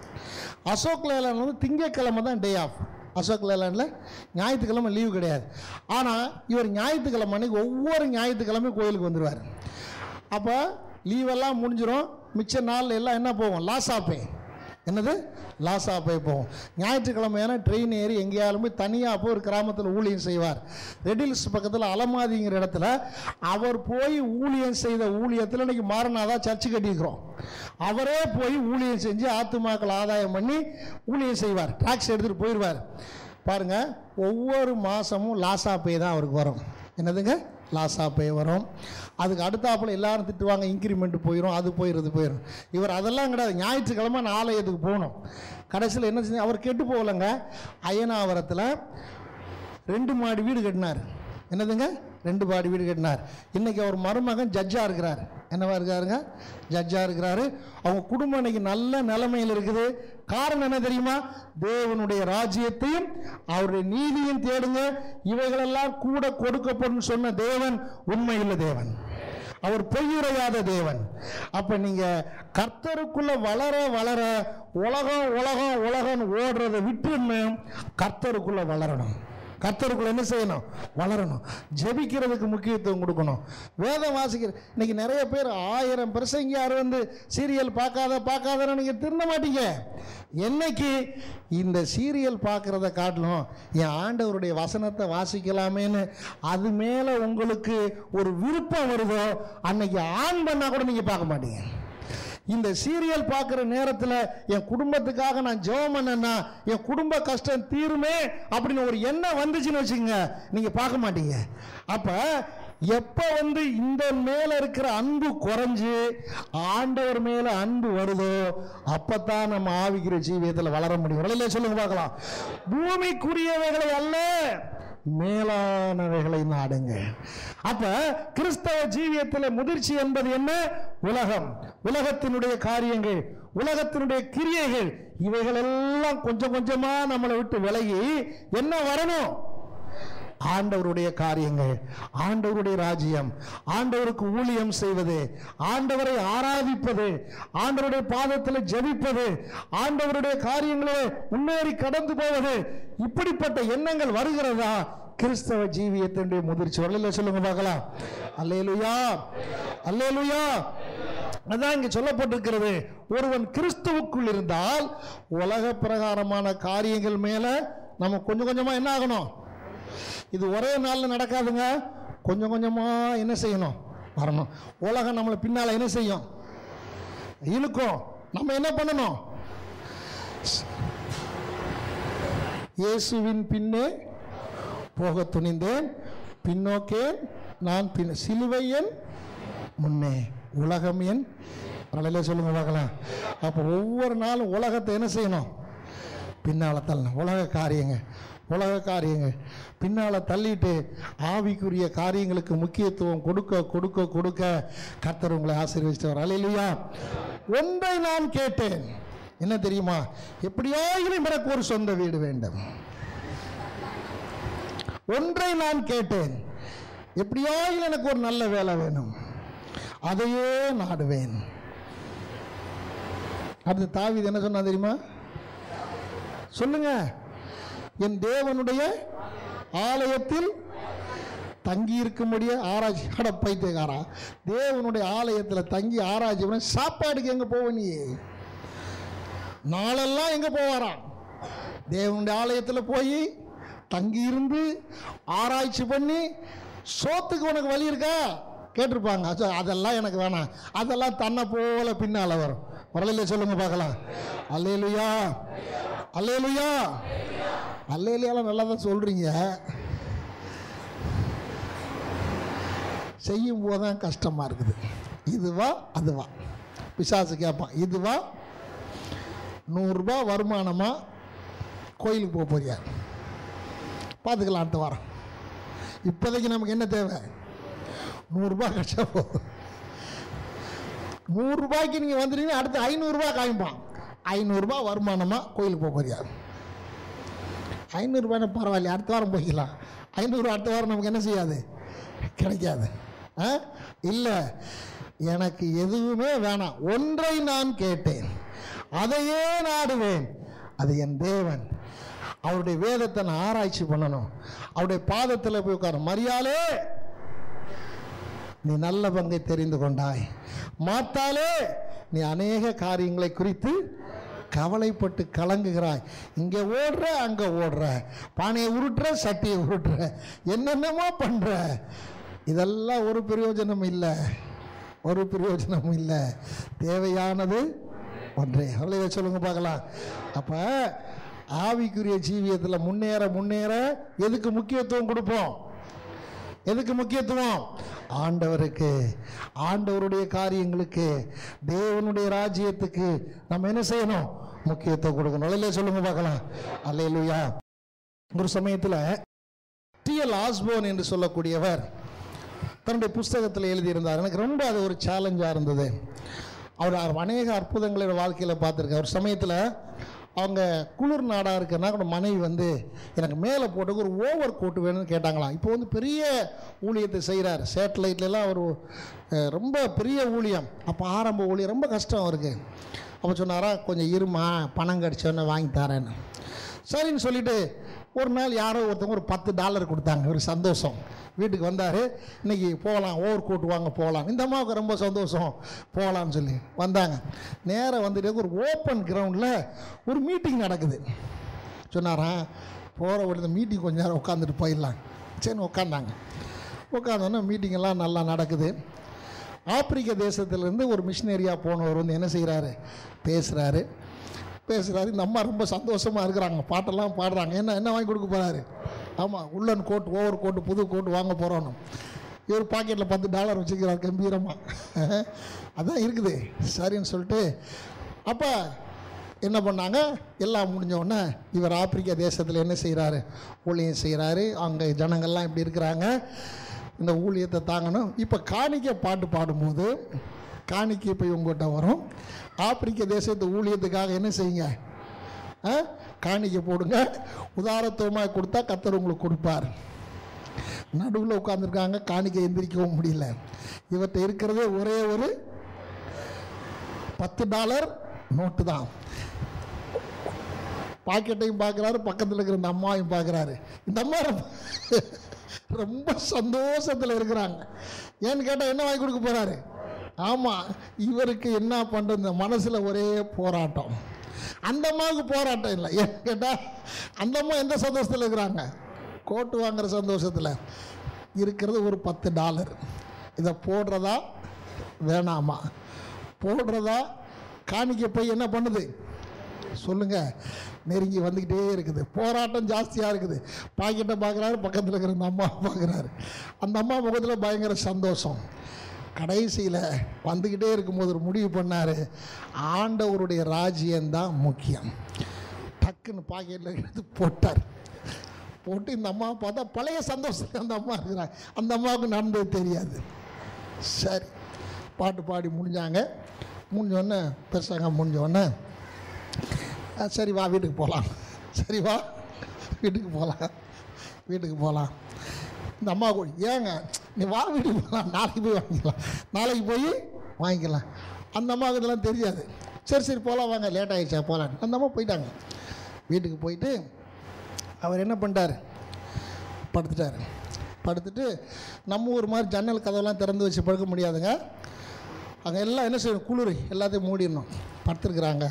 அசோக் லேலாண்ட் வந்து திங்கக்கிழமை தான் டே ஆஃப் அசோக் லேலாண்டில் ஞாயிற்றுக்கிழமை லீவு கிடையாது ஆனால் இவர் ஞாயிற்றுக்கிழமை அன்னைக்கு ஒவ்வொரு ஞாயிற்றுக்கிழமையும் கோயிலுக்கு வந்துடுவார் அப்போ லீவெல்லாம் முடிஞ்சிடும் மிச்ச நாள் எல்லாம் என்ன போகும் லாஸாப்பே என்னது லாஸாப்பே போகும் ஞாயிற்றுக்கிழமையான ட்ரெயின் ஏறி எங்கேயாலும் போய் தனியாக போய் ஒரு கிராமத்தில் ஊழியம் செய்வார் ரெடில்ஸ் பக்கத்தில் அலமாதிங்கிற இடத்துல அவர் போய் ஊழியம் செய்த ஊழியத்தில் இன்னைக்கு மாறனாதா சர்ச்சு கட்டியிருக்கிறோம் அவரே போய் ஊழியம் செஞ்சு ஆத்துமாக்கள் ஆதாயம் பண்ணி ஊழியம் செய்வார் டாக்ஸ் எடுத்துகிட்டு போயிடுவார் பாருங்க ஒவ்வொரு மாதமும் லாஸா பே தான் அவருக்கு வரும் என்னதுங்க லாஸா பே வரும் அதுக்கு அடுத்தாப்புல எல்லாரும் திட்டுவாங்க இன்க்ரிமெண்ட் போயிடும் அது போயிடும் இது போயிடும் இவர் அதெல்லாம் கிடையாது ஞாயிற்றுக்கிழமை நான் ஆலயத்துக்கு போகணும் கடைசியில் என்ன செஞ்சு அவர் கெட்டு போகலைங்க அயனாவரத்தில் ரெண்டு மாடி வீடு கட்டினார் என்னதுங்க ரெண்டு மாடி வீடு கட்டினார் இன்னைக்கு அவர் மருமகன் ஜட்ஜாக இருக்கிறார் என்னவா இருக்காருங்க ஜட்ஜாக இருக்கிறாரு அவங்க குடும்பம் இன்னைக்கு நல்ல நிலைமையில் இருக்குது காரணம் என்ன தெரியுமா தேவனுடைய ராஜ்யத்தையும் அவருடைய நீதியும் தேடுங்க இவைகளெல்லாம் கூட கொடுக்கப்படும் சொன்ன தேவன் உண்மையுள்ள தேவன் அவர் பொய்யுரையாத தேவன் அப்ப நீங்க கர்த்தருக்குள்ள வளர வளர உலகம் உலகம் உலகம் ஓடுறதை விட்டுன்னு கர்த்தருக்குள்ள வளரணும் கர்த்தருக்குள்ள என்ன செய்யணும் வளரணும் ஜெபிக்கிறதுக்கு முக்கியத்துவம் கொடுக்கணும் வேதம் வாசிக்கிற இன்னைக்கு நிறைய பேர் ஆயிரம் பிரசங்கியார் வந்து சீரியல் பார்க்காத பார்க்காதன்னு நீங்க திருந்த மாட்டீங்க என்னைக்கு இந்த சீரியல் பார்க்குறத காட்டிலும் என் ஆண்டவருடைய வசனத்தை வாசிக்கலாமேன்னு அது மேலே உங்களுக்கு ஒரு விருப்பம் வருதோ அன்னைக்கு ஆன் பண்ணால் கூட நீங்கள் பார்க்க மாட்டீங்க இந்த சீரியல் பார்க்குற நேரத்தில் என் குடும்பத்துக்காக நான் ஜெபம் பண்ணேன்னா என் குடும்ப கஷ்டம் தீருமே அப்படின்னு ஒரு எண்ணம் வந்துச்சுன்னு வச்சுக்கோங்க நீங்கள் பார்க்க மாட்டீங்க அப்போ எப்போ வந்து இந்த மேலே இருக்கிற அன்பு குறைஞ்சு ஆண்டவர் மேலே அன்பு வருதோ அப்பதான் நம்ம ஆவிக்கிற ஜீவியத்தில் வளர முடியும் இல்லையா சொல்லுங்க பார்க்கலாம் பூமிக்குரியவைகளை அல்ல மேலானவைகளை நாடுங்க அப்ப கிறிஸ்தவ ஜீவியத்தில் முதிர்ச்சி என்பது என்ன உலகம் உலகத்தினுடைய காரியங்கள் உலகத்தினுடைய கிரியைகள் இவைகள் எல்லாம் கொஞ்சம் கொஞ்சமா நம்மளை விட்டு விலகி என்ன வரணும் ஆண்டவருடைய காரியங்கள் ஆண்டவருடைய ராஜ்யம் ஆண்டவருக்கு ஊழியம் செய்வது ஆண்டவரை ஆராதிப்பது ஆண்டவருடைய பாதத்தில் ஜெபிப்பது ஆண்டவருடைய காரியங்களே முன்னேறி கடந்து போவது இப்படிப்பட்ட எண்ணங்கள் வருகிறதா கிறிஸ்தவ ஜீவியத்தினுடைய முதிர்ச்சி வரல சொல்லுங்க பார்க்கலாம் அல்லேலுயா அல்லேலுயா அதான் இங்க சொல்லப்பட்டிருக்கிறது ஒருவன் கிறிஸ்துவுக்குள் இருந்தால் உலக பிரகாரமான காரியங்கள் மேல நம்ம கொஞ்சம் கொஞ்சமா என்ன ஆகணும் இது ஒரே நாளில் நடக்காதுங்க கொஞ்சம் கொஞ்சமாக என்ன செய்யணும் வரணும் உலகம் நம்மளை பின்னால் என்ன செய்யும் இழுக்கும் நம்ம என்ன பண்ணணும் இயேசுவின் பின்னே போக துணிந்தேன் பின்னோக்கே நான் பின் சிலுவையன் முன்னே உலகம் என் வரலையில சொல்லுங்க பார்க்கலாம் அப்போ ஒவ்வொரு நாளும் உலகத்தை என்ன செய்யணும் பின்னால் தள்ளணும் உலக காரியங்க உலக காரியங்கள் பின்னால் தள்ளிட்டு ஆவிக்குரிய காரியங்களுக்கு முக்கியத்துவம் கொடுக்க கொடுக்க கொடுக்க கர்த்தர் உங்களை ஆசீர்வதிச்சவர் அலையிலையா ஒன்றை நான் கேட்டேன் என்ன தெரியுமா எப்படியாயிலும் எனக்கு ஒரு சொந்த வீடு வேண்டும் ஒன்றை நான் கேட்டேன் எப்படியாயிலும் எனக்கு ஒரு நல்ல வேலை வேணும் அதையே நாடுவேன் அடுத்து தாவீது என்ன சொன்னா தெரியுமா சொல்லுங்க என் தேவனுடைய ஆலயத்தில் தங்கி இருக்கும்படியே ஆராய்ச்சி அட பைத்தியக்காரா தேவனுடைய ஆலயத்தில் தங்கி ஆராய்ச்சி பண்ண சாப்பாடுக்கு எங்க போவ நீ நாளெல்லாம் எங்க போவாராம் தேவனுடைய ஆலயத்தில் போய் தங்கி இருந்து ஆராய்ச்சி பண்ணி சோத்துக்கு உனக்கு வழி இருக்கா கேட்டிருப்பாங்க அச்சோ, அதெல்லாம் எனக்கு வேணாம் அதெல்லாம் தன்னை போல பின்னால் வரும் வரலையில சொல்லுங்க பார்க்கலாம் அல்லேலுயா அல்லேலுயா அல்லேலுயாலாம் நல்லா தான் சொல்கிறீங்க செய்யும் போது தான் கஷ்டமாக இருக்குது இதுவா அதுவா பிசாசு கேட்பான் இதுவா நூறுரூபா வருமானமா கோயிலுக்கு போக போறியா பார்த்துக்கலாம் அடுத்த வாரம் இப்போதைக்கு நமக்கு என்ன தேவை நூறுரூபா கஷ்டம் போதும் நூறுரூபாய்க்கு நீங்கள் வந்துட்டீங்கன்னா அடுத்து ஐநூறுரூபா காமிப்பான் ஐநூறுரூபா வருமானமா கோயிலுக்கு போக போறியா ஐநூறுரூபான்னு பரவாயில்ல அடுத்த வாரம் போய்க்கலாம் ஐநூறு அடுத்த வாரம் நமக்கு என்ன செய்யாது கிடைக்காது ஆ இல்லை எனக்கு எதுவுமே வேணாம் ஒன்றை நான் கேட்டேன் அதையே நாடுவேன் அது என் தேவன் அவருடைய வேதத்தை நான் ஆராய்ச்சி பண்ணணும் அவருடைய பாதத்தில் போய் உட்கார மரியாலே நீ நல்ல பங்கை தெரிந்து கொண்டாய் மாத்தாலே நீ அநேக காரியங்களை குறித்து கவலைப்பட்டு கலங்குகிறாய் இங்கே ஓடுற அங்கே ஓடுற பானையை உருட்டுற சட்டியை உருட்டுற என்னென்னமோ பண்ற இதெல்லாம் ஒரு பிரயோஜனம் இல்லை ஒரு பிரயோஜனமும் இல்லை தேவையானது ஒன்றே அவ்வளோ சொல்லுங்க பார்க்கலாம் அப்போ ஆவிக்குரிய ஜீவியத்தில் முன்னேற முன்னேற எதுக்கு முக்கியத்துவம் கொடுப்போம் எதுக்கு முக்கியத்துவம் ஆண்டவருக்கு ஆண்டவருடைய காரியங்களுக்கு தேவனுடைய ராஜ்யத்துக்கு நம்ம என்ன செய்யணும் முக்கியத்துவம் கொடுக்கணும் அல்லையிலே சொல்லுங்க பார்க்கலாம் அல்லையிலுயா ஒரு சமயத்தில் டிஎல் ஆஸ்போன் என்று சொல்லக்கூடியவர் தன்னுடைய புஸ்தகத்தில் எழுதியிருந்தார் எனக்கு ரொம்ப அது ஒரு சேலஞ்சாக இருந்தது அவர் அநேக அற்புதங்களை வாழ்க்கையில் பார்த்துருக்கார் ஒரு சமயத்தில் அவங்க குளிர் நாடாக இருக்கன்னா கூட மனைவி வந்து எனக்கு மேலே போட்டுக்கு ஒரு ஓவர் கோட் வேணும்னு கேட்டாங்களாம் இப்போ வந்து பெரிய ஊழியத்தை செய்கிறார் சேட்டலைட்லலாம் அவர் அஹ், ரொம்ப பெரிய ஊழியம் அப்போ ஆரம்ப ஊழியம் ரொம்ப கஷ்டம் அவருக்கு அப்போ சொன்னாரா கொஞ்சம் இருமா பணம் கிடச்சோன்னே வாங்கி தரேன்னு சரின்னு சொல்லிட்டு ஒரு நாள் யாரோ ஒருத்தவங்க ஒரு பத்து டாலர் கொடுத்தாங்க ஒரு சந்தோஷம் வீட்டுக்கு வந்தார் இன்னைக்கு போகலாம் ஓவர் கோட் வாங்க போகலாம் இந்த அம்மாவுக்கு ரொம்ப சந்தோஷம் போகலான்னு சொல்லி வந்தாங்க நேராக வந்துட்டு ஒரு ஓப்பன் கிரவுண்டில் ஒரு மீட்டிங் நடக்குது சொன்னாராம் போகிற ஒரு மீட்டிங் கொஞ்ச நேரம் உட்காந்துட்டு போயிடலாம் சரின்னு உட்காந்தாங்க உட்காந்தோன்னே மீட்டிங் எல்லாம் நல்லா நடக்குது ஆப்பிரிக்க தேசத்திலேருந்து ஒரு மிஷினரியாக போனவர் வந்து என்ன செய்கிறாரு பேசுகிறாரு பேசுகிறாரு இந்த அம்மா ரொம்ப சந்தோஷமாக இருக்கிறாங்க பாட்டெல்லாம் பாடுறாங்க என்ன என்ன வாங்கி கொடுக்க போகிறாரு ஆமாம் உள்ளன் கோட் ஓவர் கோட்டு புது கோட்டு வாங்க போகிறோன்னு இவர் பாக்கெட்டில் பத்து டாலர் வச்சுக்கிறார் கம்பீரமாக அதான் இருக்குது சரின்னு சொல்லிட்டு அப்போ என்ன பண்ணாங்க எல்லாம் முடிஞ்ச உடனே இவர் ஆப்பிரிக்கா தேசத்தில் என்ன செய்கிறாரு ஊழியம் செய்கிறாரு அங்கே ஜனங்கள்லாம் இப்படி இருக்கிறாங்க இந்த ஊழியத்தை தாங்கணும் இப்போ காணிக்க பாட்டு பாடும்போது காணிக்கை போய் உங்கள்கிட்ட வரும் ஆப்பிரிக்க தேசத்து ஊழியத்துக்காக என்ன செய்யுங்க ஆ? காணிக்கை போடுங்க உதாரத்துவமாக கொடுத்தா கத்தர் உங்களுக்கு கொடுப்பார் நடுவில் உட்காந்துருக்காங்க காணிக்கை எந்திரிக்கவும் முடியல இவர்கிட்ட இருக்கிறதே ஒரே ஒரு பத்து டாலர் நோட்டு தான் பாக்கெட்டையும் பார்க்குறாரு பக்கத்தில் இருக்கிற இந்த அம்மாவையும் பார்க்குறாரு இந்த அம்மா ரொம்ப ரொம்ப சந்தோஷத்தில் இருக்கிறாங்க ஏன்னு கேட்டால் என்ன வாங்கி கொடுக்க போகிறாரு ஆமாம் இவருக்கு என்ன பண்ணுறது இந்த மனசில் ஒரே போராட்டம் அந்த அம்மாவுக்கு போராட்டம் இல்லை ஏன்னு கேட்டால் அந்த அம்மா எந்த சந்தோஷத்தில் இருக்கிறாங்க கோட்டு வாங்குற சந்தோஷத்தில் இருக்கிறது ஒரு பத்து டாலர் இதை போடுறதா வேணாமா போடுறதா காணிக்க போய் என்ன பண்ணுது சொல்லுங்க நெருங்கி வந்துக்கிட்டே இருக்குது போராட்டம் ஜாஸ்தியாக இருக்குது பாக்கெட்டை பார்க்குறாரு பக்கத்தில் இருக்கிற அந்த அம்மா பார்க்குறாரு அந்த அம்மா முகத்தில் பயங்கர சந்தோஷம் கடைசியில் வந்துக்கிட்டே இருக்கும்போது ஒரு முடிவு பண்ணார் ஆண்டவருடைய ராஜ்யம்தான் முக்கியம் டக்குன்னு பாக்கெட்டில் எடுத்து போட்டார் போட்டு இந்த அம்மாவை பார்த்தா பழைய சந்தோஷத்தில் அந்த அம்மா இருக்கிறாங்க அந்த அம்மாவுக்கு நடந்தது தெரியாது சரி பாட்டு பாடி முடிஞ்சாங்க முடிஞ்சோடனே பெருசாங்க முடிஞ்சோடனே "ஆ, சரி வா வீட்டுக்கு போகலாம் சரி வா வீட்டுக்கு போகலாம் வீட்டுக்கு போகலாம் இந்த அம்மா கூட ஏங்க நீ வா வீட்டுக்கு போகலாம் நாளைக்கு போய் வாங்கிக்கலாம் நாளைக்கு போய் வாங்கிக்கலாம் அந்த அம்மாவுக்கு இதெல்லாம் தெரியாது சரி சரி போகலாம் வாங்க லேட் ஆகிடுச்சா போகலாம் அந்த அம்மா போயிட்டாங்க வீட்டுக்கு போயிட்டு அவர் என்ன பண்ணிட்டார் படுத்துட்டார் படுத்துட்டு நம்ம ஊர் மாதிரி ஜன்னல் கதவெல்லாம் திறந்து வச்சு படுக்க முடியாதுங்க அங்கே எல்லாம் என்ன செய்யணும் குளிர் எல்லாத்தையும் மூடிடணும் படுத்துருக்குறாங்க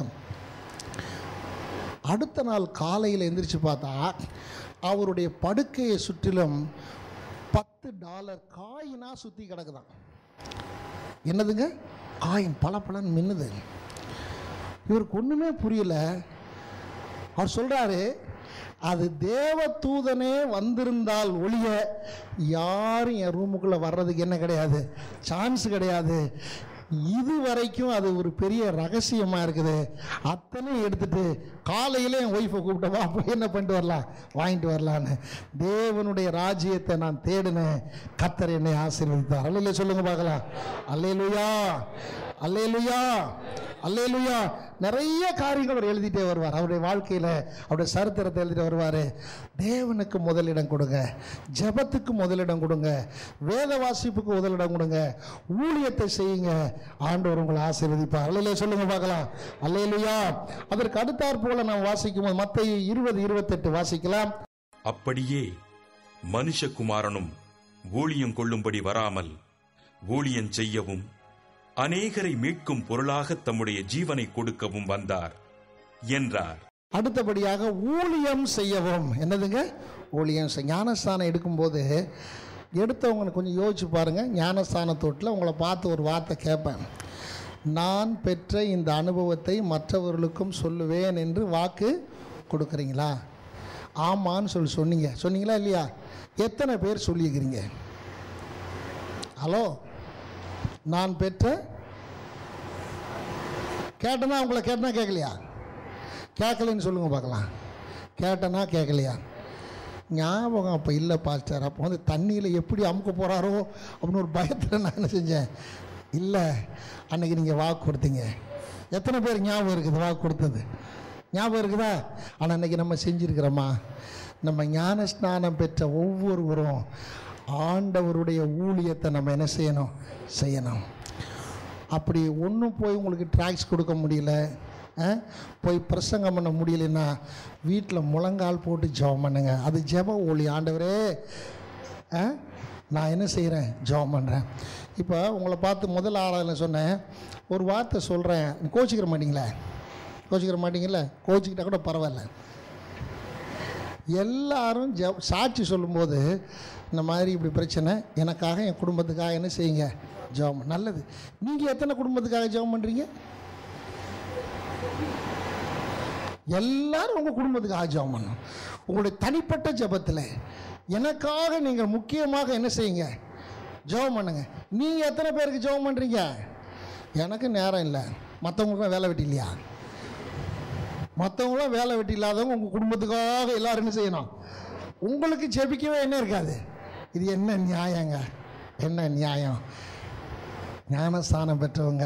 அடுத்த நாள் காலையில் எந்திரிச்சு பார்த்தா அவருடைய படுக்கையை சுற்றிலும் பத்து டாலர் காயினாக சுற்றி கிடக்குதான் என்னதுங்க காயின் பல பலன் மின்னுது இவருக்கு ஒன்றுமே புரியல அவர் சொல்கிறாரு அது தேவ தூதனே வந்திருந்தால் ஒழிய யாரும் என் ரூமுக்குள்ளே வர்றதுக்கு என்ன கிடையாது சான்ஸ் கிடையாது இது வரைக்கும் அது ஒரு பெரிய ரகசியமாக இருக்குது அத்தனையும் எடுத்துட்டு காலையிலே என் ஒய்ஃபை கூப்பிட்டவா போய் என்ன பண்ணிட்டு வரலாம் வாங்கிட்டு வரலான்னு தேவனுடைய ராஜ்யத்தை நான் தேடினேன் கத்தர் என்னை ஆசீர்வதித்தார் அல்லையில சொல்லுங்க பார்க்கலாம் அல்லேலுயா அல்லேலுயா அல்லேலுயா நிறைய காரியங்கள் அவர் எழுதிட்டே வருவார் அவருடைய வாழ்க்கையில் அவருடைய சரித்திரத்தை எழுதிட்டு வருவார் தேவனுக்கு முதலிடம் கொடுங்க ஜெபத்துக்கு முதலிடம் கொடுங்க வேத வாசிப்புக்கு முதலிடம் கொடுங்க ஊழியத்தை செய்யுங்க ஆண்டவர் உங்களை ஆசீர்வதிப்பார் அல்லையிலே சொல்லுங்க பார்க்கலாம் அல்லேலுயா அதற்கு அடுத்தாற் போல நாம் வாசிக்கும் போது மற்ற இருபது இருபத்தெட்டு வாசிக்கலாம் அப்படியே மனுஷகுமாரனும் ஊழியம் கொள்ளும்படி வராமல் ஊழியம் செய்யவும் அநேகரை மீட்கும் பொருளாக தம்முடைய ஜீவனை கொடுக்கவும் வந்தார் என்றார் அடுத்தபடியாக ஊழியம் செய்யவும் என்னதுங்க ஊழியம் செய் ஞானஸ்தானம் எடுக்கும்போது எடுத்தவங்க கொஞ்சம் யோசிச்சு பாருங்கள் ஞானஸ்தானத்தோட்டில் உங்களை பார்த்து ஒரு வார்த்தை கேட்பேன் நான் பெற்ற இந்த அனுபவத்தை மற்றவர்களுக்கும் சொல்லுவேன் என்று வாக்கு கொடுக்குறீங்களா ஆமான்னு சொல்லி சொன்னீங்க சொன்னீங்களா இல்லையா எத்தனை பேர் சொல்லியிருக்கிறீங்க ஹலோ நான் பெற்ற கேட்டனா உங்களை கேட்டனா கேட்கலையா கேட்கலன்னு சொல்லுங்க பார்க்கலாம் கேட்டனா கேட்கலையா ஞாபகம் அப்போ இல்லை பாஸ்டர் அப்போ வந்து தண்ணியில் எப்படி அமுக்க போகிறாரோ அப்படின்னு ஒரு பயத்தில் நான் என்ன செஞ்சேன் இல்லை அன்னைக்கு நீங்கள் வாக்கு கொடுத்தீங்க எத்தனை பேர் ஞாபகம் இருக்குது வாக்கு கொடுத்தது ஞாபகம் இருக்குதா ஆனால் அன்னைக்கு நம்ம செஞ்சுருக்கிறோமா நம்ம ஞான ஸ்நானம் பெற்ற ஒவ்வொருவரும் ஆண்டவருடைய ஊழியத்தை நம்ம என்ன செய்யணும் செய்யணும் அப்படி ஒன்றும் போய் உங்களுக்கு ட்ராக்ஸ் கொடுக்க முடியல ஆ? போய் பிரசங்கம் பண்ண முடியலன்னா வீட்டில் முழங்கால் போட்டு ஜெபம் பண்ணுங்க அது ஜெப ஒளி ஆண்டவரே ஆ? நான் என்ன செய்கிறேன் ஜெபம் பண்ணுறேன் இப்போ உங்களை பார்த்து முதல் ஆளாக சொன்னேன் ஒரு வார்த்தை சொல்கிறேன் கோச்சிக்கிற மாட்டீங்களே கோச்சிக்கிற மாட்டீங்கல்ல கோச்சிக்கிட்டா கூட பரவாயில்ல எல்லாரும் ஜ சாட்சி சொல்லும்போது இந்த மாதிரி இப்படி பிரச்சனை எனக்காக என் குடும்பத்துக்காக என்ன செய்யுங்க ஜெபம் நல்லது நீங்கள் எத்தனை குடும்பத்துக்காக ஜெபம் பண்ணுறீங்க எல்லாரும் உங்கள் குடும்பத்துக்காக ஜெபம் பண்ணணும் உங்களுடைய தனிப்பட்ட ஜெபத்தில் எனக்காக நீங்கள் முக்கியமாக என்ன செய்யுங்க ஜெபம் பண்ணுங்க நீங்கள் எத்தனை பேருக்கு ஜெபம் பண்ணுறீங்க எனக்கு நேரம் இல்லை மற்றவங்களுக்கு வேலை வெட்டி இல்லையா மற்றவங்களாம் வேலை வெட்டி இல்லாதவங்க உங்கள் குடும்பத்துக்காக எல்லாரும் என்ன செய்யணும் உங்களுக்கு ஜெபிக்கவே என்ன இருக்காது இது என்ன நியாயங்க என்ன நியாயம் ஞானஸ்தானம் பெற்றவங்க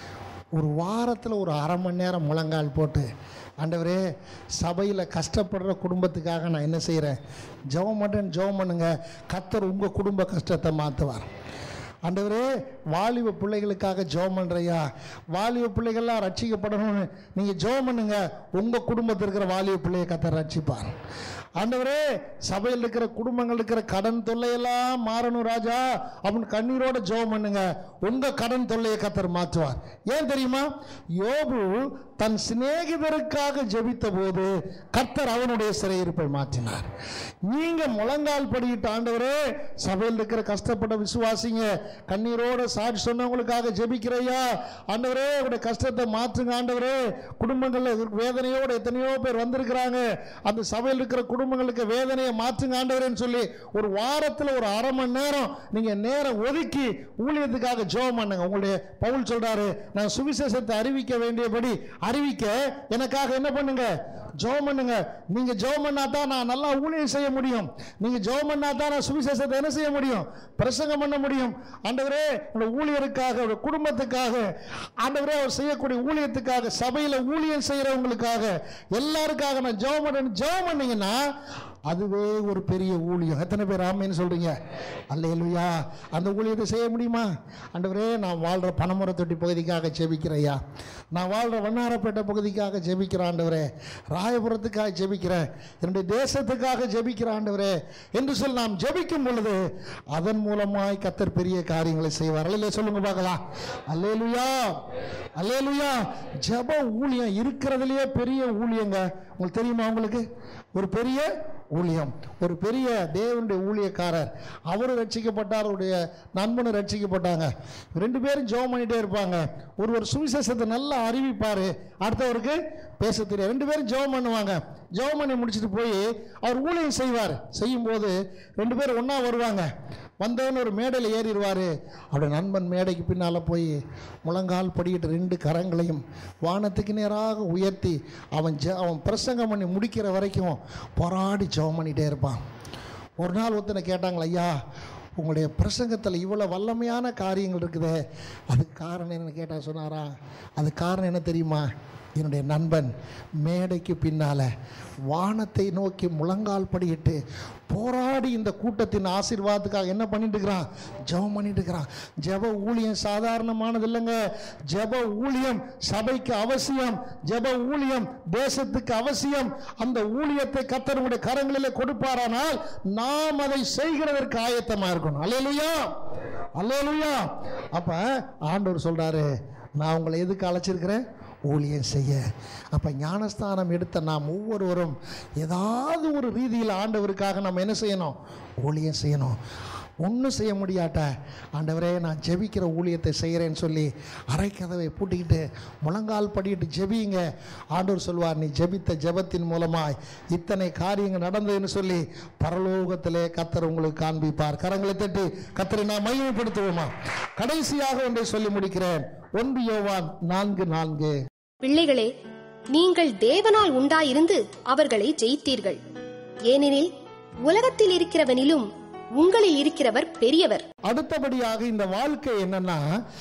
ஒரு வாரத்தில் ஒரு அரை மணி நேரம் முழங்கால் போட்டு ஆண்டவரே சபையில் கஷ்டப்படுற குடும்பத்துக்காக நான் என்ன செய்கிறேன் ஜெபம் பண்ணுறேன் ஜெபம் பண்ணுங்க கத்தர் உங்கள் குடும்ப கஷ்டத்தை மாற்றுவார் ஆண்டவரே வாலிப பிள்ளைகளுக்காக ஜெபம் பண்ணுறையா வாலிப பிள்ளைகள்லாம் ரட்சிக்கப்படணும்னு நீங்கள் ஜெபம் பண்ணுங்க உங்கள் குடும்பத்தில் இருக்கிற வாலிப பிள்ளையை கத்தர் ரட்சிப்பார் ஆண்டவரே சபையில் இருக்கிற குடும்பங்கள் இருக்கிற கடன் தொல்லையெல்லாம் மாறணும் ராஜா அப்படின்னு கண்ணீரோட ஜெபம் பண்ணுங்க உங்க கடன் தொல்லையை கத்தர் மாற்றுவார் ஏன் தெரியுமா யோபு தன் சிநேகிதருக்காக ஜெபித்த போது கர்த்தர் அவனுடைய சிறையிருப்பை மாற்றினார் நீங்க முழங்கால் படியிட்ட ஆண்டவரே சபையில் இருக்கிற கஷ்டப்பட்ட விசுவாசிங்க கண்ணீரோட சாட்சி சொன்னவங்களுக்காக ஜெபிக்கிறையா ஆண்டவரே உடைய கஷ்டத்தை மாற்றுங்க ஆண்டவரே குடும்பங்கள்ல வேதனையோட எத்தனையோ பேர் வந்திருக்கிறாங்க அந்த சபையில் இருக்கிற குடும்பங்களுக்கு வேதனையை மாற்றுங்க ஆண்டவரேன்னு சொல்லி ஒரு வாரத்தில் ஒரு அரை மணி நேரம் நீங்க நேரம் ஒதுக்கி ஊழியத்துக்காக ஜெபம் பண்ணுங்க உங்களுடைய பவுல் சொல்றாரு நான் சுவிசேஷத்தை அறிவிக்க வேண்டியபடி அறிவிக்க எனக்காக என்ன பண்ணுங்க ஜெபம் பண்ணுங்க நீங்க ஜெபம் பண்ணா தான் நான் நல்லா ஊழியம் செய்ய முடியும் நீங்க ஜெபம் பண்ணா தான் நான் சுவிசேஷத்தை என்ன செய்ய முடியும் பிரசங்கம் பண்ண முடியும் ஆண்டவரே உங்க ஊழியருக்காக ஒரு குடும்பத்துக்காக ஆண்டவரே அவர் செய்யக்கூடிய ஊழியத்துக்காக சபையில ஊழியம் செய்யறவங்களுக்காக எல்லாருக்காக நான் ஜெபம் பண்ண ஜெபம் பண்ணீங்கன்னா அதுவே ஒரு பெரிய ஊழியம் எத்தனை பேர் ஆமைன்னு சொல்றீங்க அல்லையா அந்த ஊழியத்தை செய்ய முடியுமா ஆண்டவரே நான் வாழ்ற பனமர தொட்டி பகுதிக்காக ஜெபிக்கிறையா நான் வாழ்ற வண்ணாரப்பேட்டை பகுதிக்காக ஜெபிக்கிறேன் ஆண்டவரே ராயபுரத்துக்காக ஜெபிக்கிறேன் என்னுடைய தேசத்துக்காக ஜெபிக்கிறேன் ஆண்டவரே என்று சொல்லி நாம் ஜெபிக்கும் பொழுது அதன் மூலமாய் கத்தர் பெரிய காரியங்களை செய்வார் அல்லையா சொல்லுங்க பார்க்கலாம் அல்லேலுயா அல்லேலுயா ஜெப ஊழியம் இருக்கிறதுலயே பெரிய ஊழியங்க உங்களுக்கு தெரியுமா உங்களுக்கு ஒரு பெரிய ஊழியம் ஒரு பெரிய தேவனுடைய ஊழியக்காரர் அவரும் ரட்சிக்கப்பட்டார் அவருடைய நண்பனும் ரட்சிக்கப்பட்டாங்க ரெண்டு பேரும் ஜெபம் பண்ணிட்டே இருப்பாங்க ஒருவர் சுவிசேஷத்தை நல்லா அறிவிப்பார் அடுத்தவருக்கு பேச தெரியாது ரெண்டு பேரும் ஜெபம் பண்ணுவாங்க ஜெபம் பண்ணி முடிச்சுட்டு போய் அவர் ஊழியம் செய்வார் செய்யும்போது ரெண்டு பேரும் ஒன்றா வருவாங்க வந்தவன் ஒரு மேடையில் ஏறிடுவார் அவருடைய நண்பன் மேடைக்கு பின்னால் போய் முழங்கால் படிக்கிட்டு ரெண்டு கரங்களையும் வானத்துக்கு நேராக உயர்த்தி அவன் ஜ அவன் பிரசங்கம் பண்ணி முடிக்கிற வரைக்கும் போராடி ஜெபம் பண்ணிகிட்டே இருப்பான் ஒரு நாள் ஒருத்தனை கேட்டாங்களா ஐயா உங்களுடைய பிரசங்கத்தில் இவ்வளோ வல்லமையான காரியங்கள் இருக்குதே அதுக்கு காரணம் என்னன்னு கேட்டால் சொன்னாரா அது காரணம் என்ன தெரியுமா என்னுடைய நண்பன் மேடைக்கு பின்னால் வானத்தை நோக்கி முழங்கால் படியிட்டு போராடி இந்த கூட்டத்தின் ஆசீர்வாதத்துக்காக என்ன பண்ணிட்டு இருக்கிறான் ஜெபம் பண்ணிட்டு இருக்கிறான் ஜெப ஊழியம் சாதாரணமானது இல்லைங்க ஜெப ஊழியம் சபைக்கு அவசியம் ஜெப ஊழியம் தேசத்துக்கு அவசியம் அந்த ஊழியத்தை கத்தருடைய கரங்களிலே கொடுப்பாரானால் நாம் அதை செய்கிறதற்கு ஆயத்தமா இருக்கணும் அல்லேலுயா அல்லேலுயா அப்ப ஆண்டவர் சொல்றாரு நான் உங்களை எதுக்கு அழைச்சிருக்கிறேன் ஊழியம் செய்ய அப்போ ஞானஸ்தானம் எடுத்த நாம் ஒவ்வொருவரும் ஏதாவது ஒரு ரீதியில் ஆண்டவருக்காக நம்ம என்ன செய்யணும் ஊழியம் செய்யணும் ஒன்றும் செய்ய முடியாட்ட ஆண்டவரே நான் ஜெபிக்கிற ஊழியத்தை செய்கிறேன்னு சொல்லி அரைக்கதவை பூட்டிக்கிட்டு முழங்கால் படிக்கிட்டு ஜெபிங்க ஆண்டவர் சொல்வார் நீ ஜெபித்த ஜெபத்தின் மூலமாய் இத்தனை காரியங்கள் நடந்ததுன்னு சொல்லி பரலோகத்திலே கத்தர் உங்களுக்கு காண்பிப்பார் கரங்களை தட்டி கத்தரை நான் மையப்படுத்துவோமா கடைசியாக ஒன்றை சொல்லி முடிக்கிறேன் ஒன்று யோவான் நான்கு நான்கு பிள்ளைகளே நீங்கள் தேவனால் உண்டாயிருந்து அவர்களை ஜெயித்தீர்கள் ஏனெனில் உலகத்தில் இருக்கிறவனிலும் உங்களில் இருக்கிறவர் பெரியவர் அடுத்தபடியாக இந்த வாழ்க்கை என்னன்னா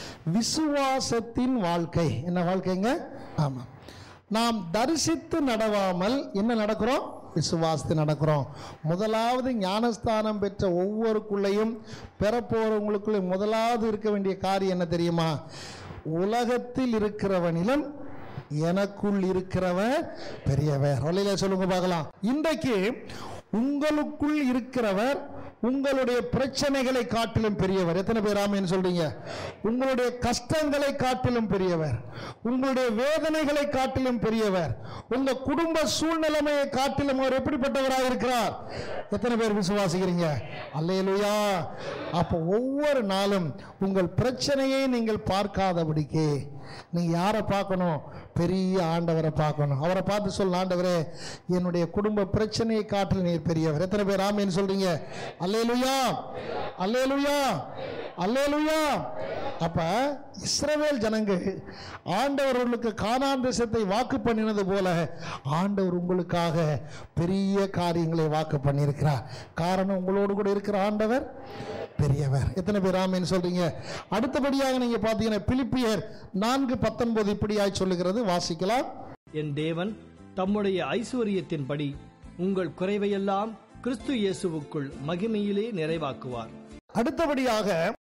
விசுவாசத்தின் வாழ்க்கை என்ன வாழ்க்கைங்க ஆமா நாம் தரிசித்து நடவாமல் என்ன நடக்கிறோம் விசுவாசத்து நடக்கிறோம் முதலாவது ஞானஸ்தானம் பெற்ற ஒவ்வொருக்குள்ளேயும் பெறப்போறவங்களுக்குள்ளேயும் முதலாவது இருக்க வேண்டிய காரியம் என்ன தெரியுமா உலகத்தில் இருக்கிறவனிலும் எனக்குள் இருக்கிறவன் பெரியவர் வழியில சொல்லுங்க பார்க்கலாம் இன்றைக்கு உங்களுக்குள் இருக்கிறவர் உங்களுடைய பிரச்சனைகளை காட்டிலும் பெரியவர் எத்தனை பேர் ஆமேன்னு சொல்றீங்க உங்களுடைய கஷ்டங்களை காட்டிலும் பெரியவர் உங்களுடைய வேதனைகளை காட்டிலும் பெரியவர் உங்க குடும்ப சூழ்நிலைமையை காட்டிலும் அவர் எப்படிப்பட்டவராக இருக்கிறார் எத்தனை பேர் விசுவாசிக்கிறீங்க அல்லேலுயா அப்போ ஒவ்வொரு நாளும் உங்கள் பிரச்சனையை நீங்கள் பார்க்காதபடிக்கு நீங்கள் யாரை பார்க்கணும் பெரிய ஆண்டவரை பார்க்கணும் அவரை பார்த்து சொல்ல ஆண்டவரே என்னுடைய குடும்ப பிரச்சனையை காட்டில் நீர் பெரியவர் எத்தனை பேர் ஆமேன்னு சொல்றீங்க அல்லேலுயா அல்லேலுயா அல்லேலுயா அப்ப இஸ்ரவேல் ஜனங்கள் ஆண்டவர்களுக்கு கானான் தேசத்தை வாக்கு பண்ணினது போல ஆண்டவர் உங்களுக்காக பெரிய காரியங்களை வாக்கு பண்ணியிருக்கிறார் காரணம் உங்களோடு கூட இருக்கிற ஆண்டவர் பெரியவர் எத்தனை பேர் ஆமேன்னு சொல்றீங்க அடுத்தபடியாக நீங்க பார்த்தீங்கன்னா பிலிப்பியர் நான்கு பத்தொன்பது இப்படியாய் சொல்லுகிறது வாசிக்கலாம் என் தேவன் தம்முடைய ஐஸ்வர்யத்தின்படி உங்கள் குறைவையெல்லாம் கிறிஸ்து இயேசுவுக்குள் மகிமையிலே நிறைவாக்குவார் அடுத்தபடியாக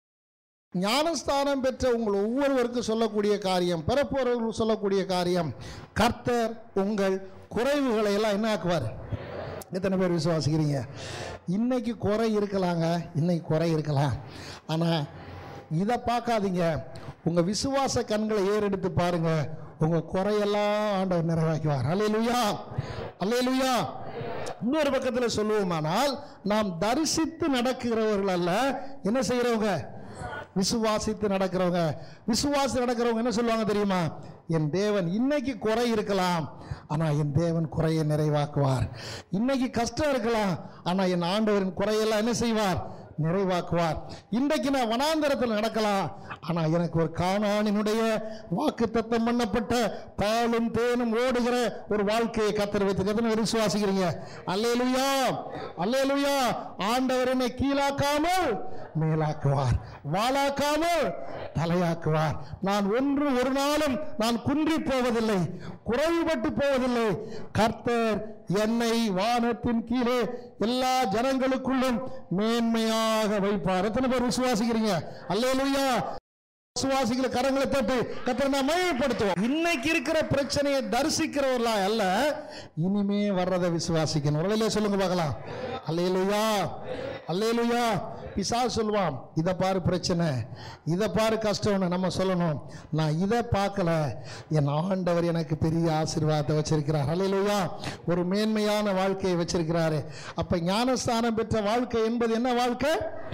ஞானஸ்தானம் பெற்ற உங்கள் ஒவ்வொருவருக்கும் சொல்லக்கூடிய காரியம் பிறப்பவர்கள் சொல்லக்கூடிய காரியம் கர்த்தர் உங்கள் குறைவுகளை எல்லாம் என்ன ஆக்குவார் எத்தனை பேர் விசுவாசிக்கிறீங்க இன்னைக்கு குறை இருக்கலாங்க இன்னைக்கு குறை இருக்கலாம் ஆனால் இதை பார்க்காதீங்க உங்கள் விசுவாச கண்களை ஏறெடுத்து பாருங்க உங்கள் குறையெல்லாம் ஆண்டவர் நிறைவாக்குவார் அல்லேலூயா அல்லேலூயா இன்னொரு பக்கத்தில் சொல்லுவோமானால் நாம் தரிசித்து நடக்கிறவர்கள் அல்ல என்ன செய்கிறவங்க விசுவாசித்து நடக்கிறவங்க விசுவாசி நடக்கிறவங்க என்ன சொல்லுவாங்க தெரியுமா என் தேவன் இன்னைக்கு குறை இருக்கலாம் ஆனா என் தேவன் குறையை நிறைவாக்குவார் இன்னைக்கு கஷ்டம் இருக்கலாம் ஆனா என் ஆண்டவரின் குறையெல்லாம் என்ன செய்வார் நிறைவாக்குவார் இன்றைக்கு நான் வனாந்தரத்தில் நடக்கலாம் ஆனா எனக்கு ஒரு காணானினுடைய வாக்கு தத்தம் பண்ணப்பட்ட பாலும் தேனும் ஓடுகிற ஒரு வாழ்க்கையை கத்தர் வைத்து விசுவாசிக்கிறீங்க அல்லேலுயா அல்லேலுயா ஆண்டவர் என்னை கீழாக்காமல் மேலாக்குவார் வாளாக்காமல் தலையாக்குவார் நான் ஒன்று ஒரு நாளும் நான் குன்றி போவதில்லை குறைவுபட்டு போவதில்லை கர்த்தர் என்னை வானத்தின் கீழே எல்லா ஜனங்களுக்குள்ளும் மேன்மையாக வைப்பார் எத்தனை பேர் விசுவாசிக்கிறீங்க அல்லேலூயா விசுவாசிகளை கரங்களை தட்டு கத்தரை நான் மையப்படுத்துவோம் இன்னைக்கு இருக்கிற பிரச்சனையை தரிசிக்கிறவர்களா அல்ல இனிமே வர்றதை விசுவாசிக்கணும் உடலே சொல்லுங்க பார்க்கலாம் அல்லேலுயா அல்லேலுயா பிசா சொல்லுவான் இதை பாரு பிரச்சனை இதை பாரு கஷ்டம்னு நம்ம சொல்லணும் நான் இதை பார்க்கல என் ஆண்டவர் எனக்கு பெரிய ஆசீர்வாதத்தை வச்சிருக்கிறார் அல்லேலுயா ஒரு மேன்மையான வாழ்க்கையை வச்சிருக்கிறாரு அப்ப ஞானஸ்தானம் பெற்ற வாழ்க்கை என்பது என்ன வாழ்க்கை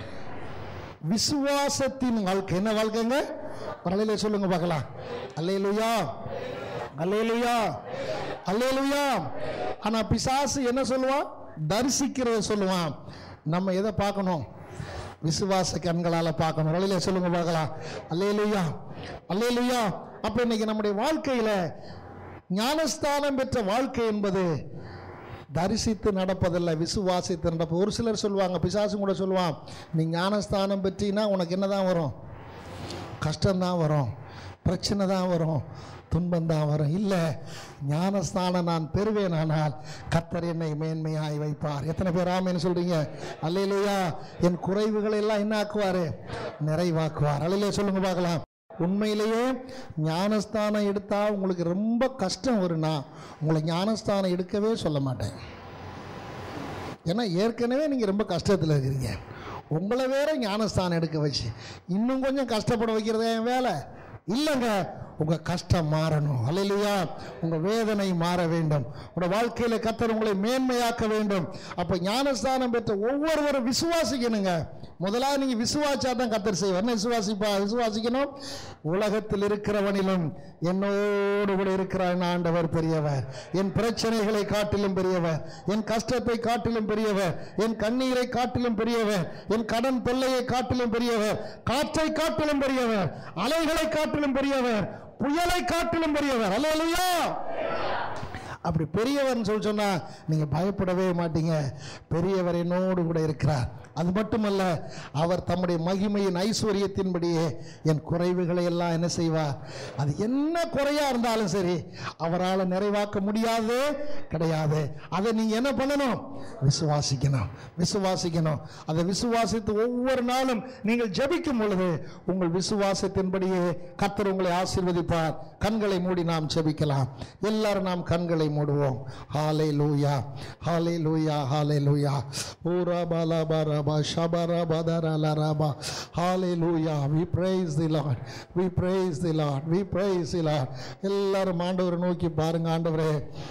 விசுவாசத்தின் வாழ்க்கை என்ன வாழ்க்கைங்க பரவாயில்ல சொல்லுங்க பார்க்கலாம் அல்லேலுயா அல்லேலுயா அல்லேலுயா ஆனா பிசாசு என்ன சொல்லுவான் தரிசிக்கிறத சொல்லுவான் நம்ம எதை பார்க்கணும் விசுவாச கண்களால பார்க்கணும் வழியில சொல்லுங்க பார்க்கலாம் அல்லேலுயா அல்லேலுயா அப்ப இன்னைக்கு நம்முடைய வாழ்க்கையில ஞானஸ்தானம் பெற்ற வாழ்க்கை என்பது தரிசித்து நடப்பதில்லை விசுவாசித்து நடப்ப ஒரு சிலர் சொல்லுவாங்க பிசாசும் கூட சொல்லுவான் நீ ஞானஸ்தானம் பெற்றினா உனக்கு என்னதான் வரும் கஷ்டம்தான் வரும் பிரச்சனை தான் வரும் துன்பம் தான் வரும் இல்லை ஞானஸ்தானம் நான் பெறுவேனானால் கர்த்தர் என்னை மேன்மையாய் வைப்பார் எத்தனை பேர் ஆமேன்னு சொல்றீங்க அல்லையிலையா என் குறைவுகளை எல்லாம் என்ன ஆக்குவாரு நிறைவாக்குவார் அல்லையிலே சொல்லுங்க பார்க்கலாம் உண்மையிலேயே ஞானஸ்தானம் எடுத்தா உங்களுக்கு ரொம்ப கஷ்டம் வரும்னா உங்களை ஞானஸ்தானம் எடுக்கவே சொல்ல மாட்டேன் ஏன்னா ஏற்கனவே நீங்கள் ரொம்ப கஷ்டத்தில் இருக்கிறீங்க உங்களை வேற ஞானஸ்தானம் எடுக்க வச்சு இன்னும் கொஞ்சம் கஷ்டப்பட வைக்கிறதே என் வேலை இல்லைங்க உங்க கஷ்டம் மாறணும் அல்லையா உங்க வேதனை மாற வேண்டும் உங்க வாழ்க்கையில கத்தர் உங்களை மேன்மையாக்க வேண்டும் அப்ப ஞானஸ்தானம் பெற்ற ஒவ்வொருவரும் விசுவாசிக்கணுங்க முதலாவது நீங்க விசுவாசா தான் கத்தர் செய்வார் என்ன விசுவாசிப்பா விசுவாசிக்கணும் உலகத்தில் இருக்கிறவனிலும் என்னோடு கூட இருக்கிற என் ஆண்டவர் பெரியவர் என் பிரச்சனைகளை காட்டிலும் பெரியவர் என் கஷ்டத்தை காட்டிலும் பெரியவர் என் கண்ணீரை காட்டிலும் பெரியவர் என் கடன் தொல்லையை காட்டிலும் பெரியவர் காற்றை காட்டிலும் பெரியவர் அலைகளை காட்டிலும் பெரியவர் புயலை காட்டிலும் பெரியவர் அல்லேலூயா அப்படி பெரியவர்னு சொல்லி சொன்னா நீங்க பயப்படவே மாட்டீங்க பெரியவர் என்னோடு கூட இருக்கிறார் அது மட்டுமல்ல அவர் தம்முடைய மகிமையின் ஐஸ்வர்யத்தின்படியே என் குறைவுகளை எல்லாம் என்ன செய்வார் அது என்ன குறையா இருந்தாலும் சரி அவரால் நிறைவாக்க முடியாது கிடையாது அதை நீங்க என்ன பண்ணணும் விசுவாசிக்கணும் விசுவாசிக்கணும் அதை விசுவாசித்து ஒவ்வொரு நாளும் நீங்கள் ஜெபிக்கும் பொழுது உங்கள் விசுவாசத்தின்படியே கர்த்தர் உங்களை ஆசீர்வதிப்பார் கண்களை மூடி நாம் ஜெபிக்கலாம் எல்லாரும் நாம் கண்களை மூடுவோம் ஹாலே லூயா ஹாலே லூயா ஹாலே லூயா ஊரா பாலா பாரபா ஷபரா பதரா லராபா ஹாலே லூயா we praise the lord we praise the lord we praise the lord எல்லாரும் ஆண்டவரை நோக்கி பாருங்க ஆண்டவரே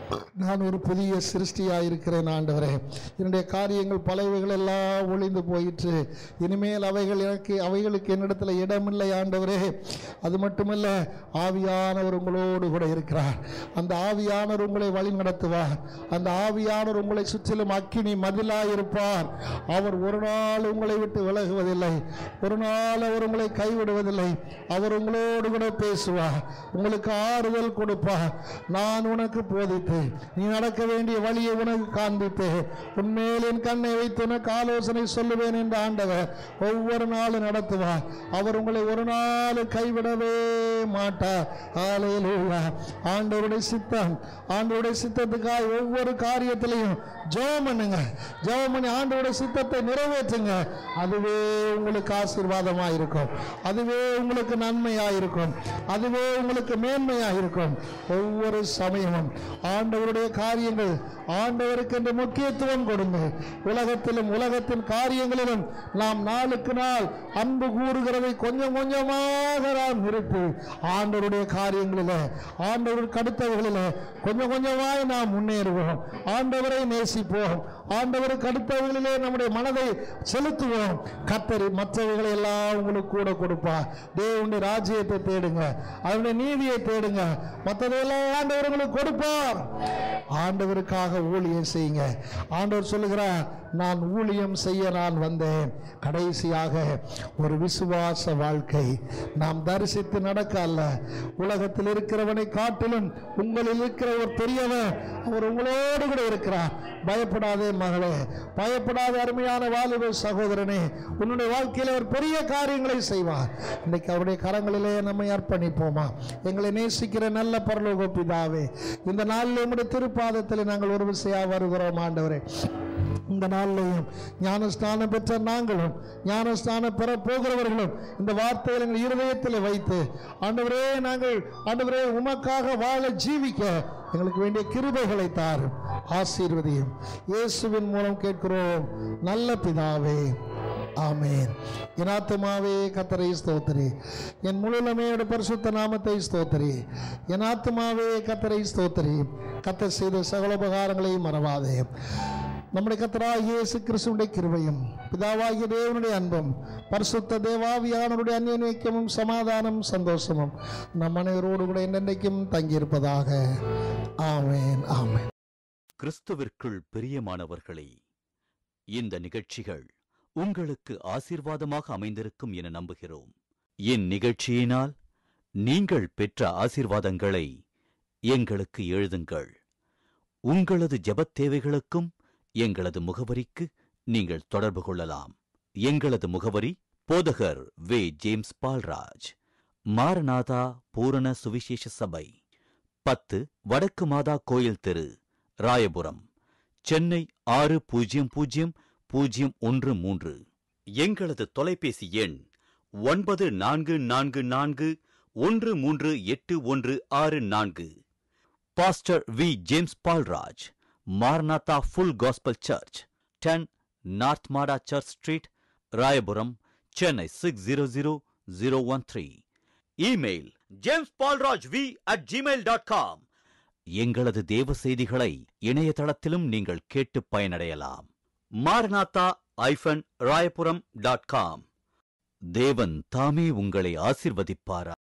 நான் ஒரு புதிய சிருஷ்டியாக இருக்கிறேன் ஆண்டவரே என்னுடைய காரியங்கள் பலவைகள் எல்லாம் ஒளிந்து போயிற்று இனிமேல் அவைகள் எனக்கு அவைகளுக்கு என்னிடத்தில் இடமில்லை ஆண்டவரே அது மட்டுமல்ல ஆவியானவர் உங்களோடு கூட இருக்கிறார் அந்த ஆவியானவர் உங்களை வழி நடத்துவார் அந்த ஆவியானவர் உங்களை சுற்றிலும் அக்கினி மதிலாய் இருப்பார் அவர் ஒரு நாள் உங்களை விட்டு விலகுவதில்லை ஒரு நாள் அவர் உங்களை கைவிடுவதில்லை அவர் உங்களோடு கூட பேசுவார் உங்களுக்கு ஆறுதல் கொடுப்பார் நான் உனக்கு போதித்து நீ நடக்க வேண்டிய வழியை உனக்கு காண்பிப்பேன் உன்மேல் என் கண்ணை வைத்து உனக்கு ஆலோசனை சொல்லுவேன் என்ற ஆண்டவர் ஒவ்வொரு நாளும் நடத்துவார் அவர் உங்களை ஒரு நாள் கைவிடவே மாட்டார் ஹalleluya ஆண்டவருடைய சித்தம் ஆண்டவருடைய சித்தத்துக்காக ஒவ்வொரு காரியத்திலையும் ஜெபம் பண்ணுங்க ஜெபம் பண்ணி ஆண்டவருடைய சித்தத்தை நிறைவேற்றுங்க அதுவே உங்களுக்கு ஆசீர்வாதமாக இருக்கும் அதுவே உங்களுக்கு நன்மையாக இருக்கும் அதுவே உங்களுக்கு மேன்மையாக இருக்கும் ஒவ்வொரு சமயமும் ஆண்டவருடைய காரியங்கள் ஆண்டவருக்கு என்று முக்கியத்துவம் கொடுங்க உலகத்திலும் உலகத்தின் காரியங்களிலும் நாம் நாளுக்கு நாள் அன்பு கூறுகிறதை கொஞ்சம் கொஞ்சமாக நாம் நிறுத்தி ஆண்டவருடைய காரியங்களில் ஆண்டவருக்கு அடுத்தவர்களில் கொஞ்சம் கொஞ்சமாய் நாம் முன்னேறுவோம் ஆண்டவரை நேசிப்போம் ஆண்டவருக்கு அடுத்தவர்களிலே நம்முடைய மனதை செலுத்துவோம் கத்தரி மற்றவர்களை எல்லாம் உங்களுக்கு கூட கொடுப்பா தேவனுடைய ராஜ்யத்தை தேடுங்க அவருடைய நீதியை தேடுங்க மற்றதையெல்லாம் ஆண்டவர் உங்களுக்கு கொடுப்பார் ஆண்டவருக்காக ஊழியம் செய்யுங்க ஆண்டவர் சொல்லுகிறார் நான் ஊழியம் செய்ய நான் வந்தேன் கடைசியாக ஒரு விசுவாச வாழ்க்கை நாம் தரிசித்து நடக்க அல்ல உலகத்தில் இருக்கிறவனை காட்டிலும் உங்களில் இருக்கிற ஒரு பெரியவன் அவர் உங்களோடு கூட இருக்கிறார் பயப்படாதே மகளே பயப்படாத அருமையான வாலிப சகோதரனே உன்னுடைய வாழ்க்கையில் ஒரு பெரிய காரியங்களை செய்வார் இன்னைக்கு அவருடைய கரங்களிலே நம்மை அர்ப்பணிப்போமா எங்களை நேசிக்கிற நல்ல பரலோக பிதாவே இந்த நாளில் உம்முடைய திருப்பாதத்தில் நாங்கள் ஒரு விசையா வருகிறோம் ஆண்டவரே இந்த நாளிலையும் ஞானஸ்தானம் பெற்ற நாங்களும் ஞானஸ்தானம் பெற போகிறவர்களும் இந்த வார்த்தைகளை எங்கள் இருதயத்தில் வைத்து ஆண்டவரே நாங்கள் ஆண்டவரே உமக்காக வாழ ஜீவிக்க எங்களுக்கு வேண்டிய கிருபைகளை தாரும் ஆசீர்வதியும் இயேசுவின் மூலம் கேட்கிறோம் நல்ல பிதாவே ஆமேன் என் ஆத்துமாவே கத்தரை ஸ்தோத்திரி என் முழுலமையோட பரிசுத்த நாமத்தை ஸ்தோத்திரி என் ஆத்துமாவே கத்தரை ஸ்தோத்திரி கத்த செய்த சகல உபகாரங்களையும் மறவாதே நம்முடைய கத்தராகிய இயேசு கிறிஸ்துடைய கிருபையும் பிதாவாகிய தேவனுடைய அன்பும் பரிசுத்த தேவாவியானவருடைய அந்நியக்கமும் சமாதானம் சந்தோஷமும் நம் அனைவரோடு கூட என்னென்றைக்கும் தங்கியிருப்பதாக ஆமேன் ஆமேன் கிறிஸ்துவிற்குள் பிரியமானவர்களே இந்த நிகழ்ச்சிகள் உங்களுக்கு ஆசீர்வாதமாக அமைந்திருக்கும் என நம்புகிறோம் இந்நிகழ்ச்சியினால் நீங்கள் பெற்ற ஆசீர்வாதங்களை எங்களுக்கு எழுதுங்கள் உங்களது ஜெபத் தேவைகளுக்கும் எங்களது முகவரிக்கு நீங்கள் தொடர்பு கொள்ளலாம் எங்களது முகவரி போதகர் வே ஜேம்ஸ் பால்ராஜ் மாரநாதா பூரண சுவிசேஷ சபை பத்து வடக்கு மாதா கோயில் தெரு ராயபுரம் சென்னை ஆறு பூஜ்ஜியம் பூஜ்ஜியம் பூஜ்ஜியம் ஒன்று மூன்று எங்களது தொலைபேசி எண் ஒன்பது நான்கு நான்கு நான்கு ஒன்று மூன்று எட்டு ஒன்று ஆறு நான்கு pastor V James Paulraj Maranatha Full Gospel Church ten North Mada Church Street Royapuram Chennai six zero zero zero one three email James Paulraj V at Gmail dot com எங்களது தேவ செய்திகளை இணையதளத்திலும் நீங்கள் கேட்டு பயனடையலாம் மாரநாத்தா ஐஃபன் ராயபுரம் டாட் காம் தேவன் தாமே உங்களை ஆசிர்வதிப்பாரா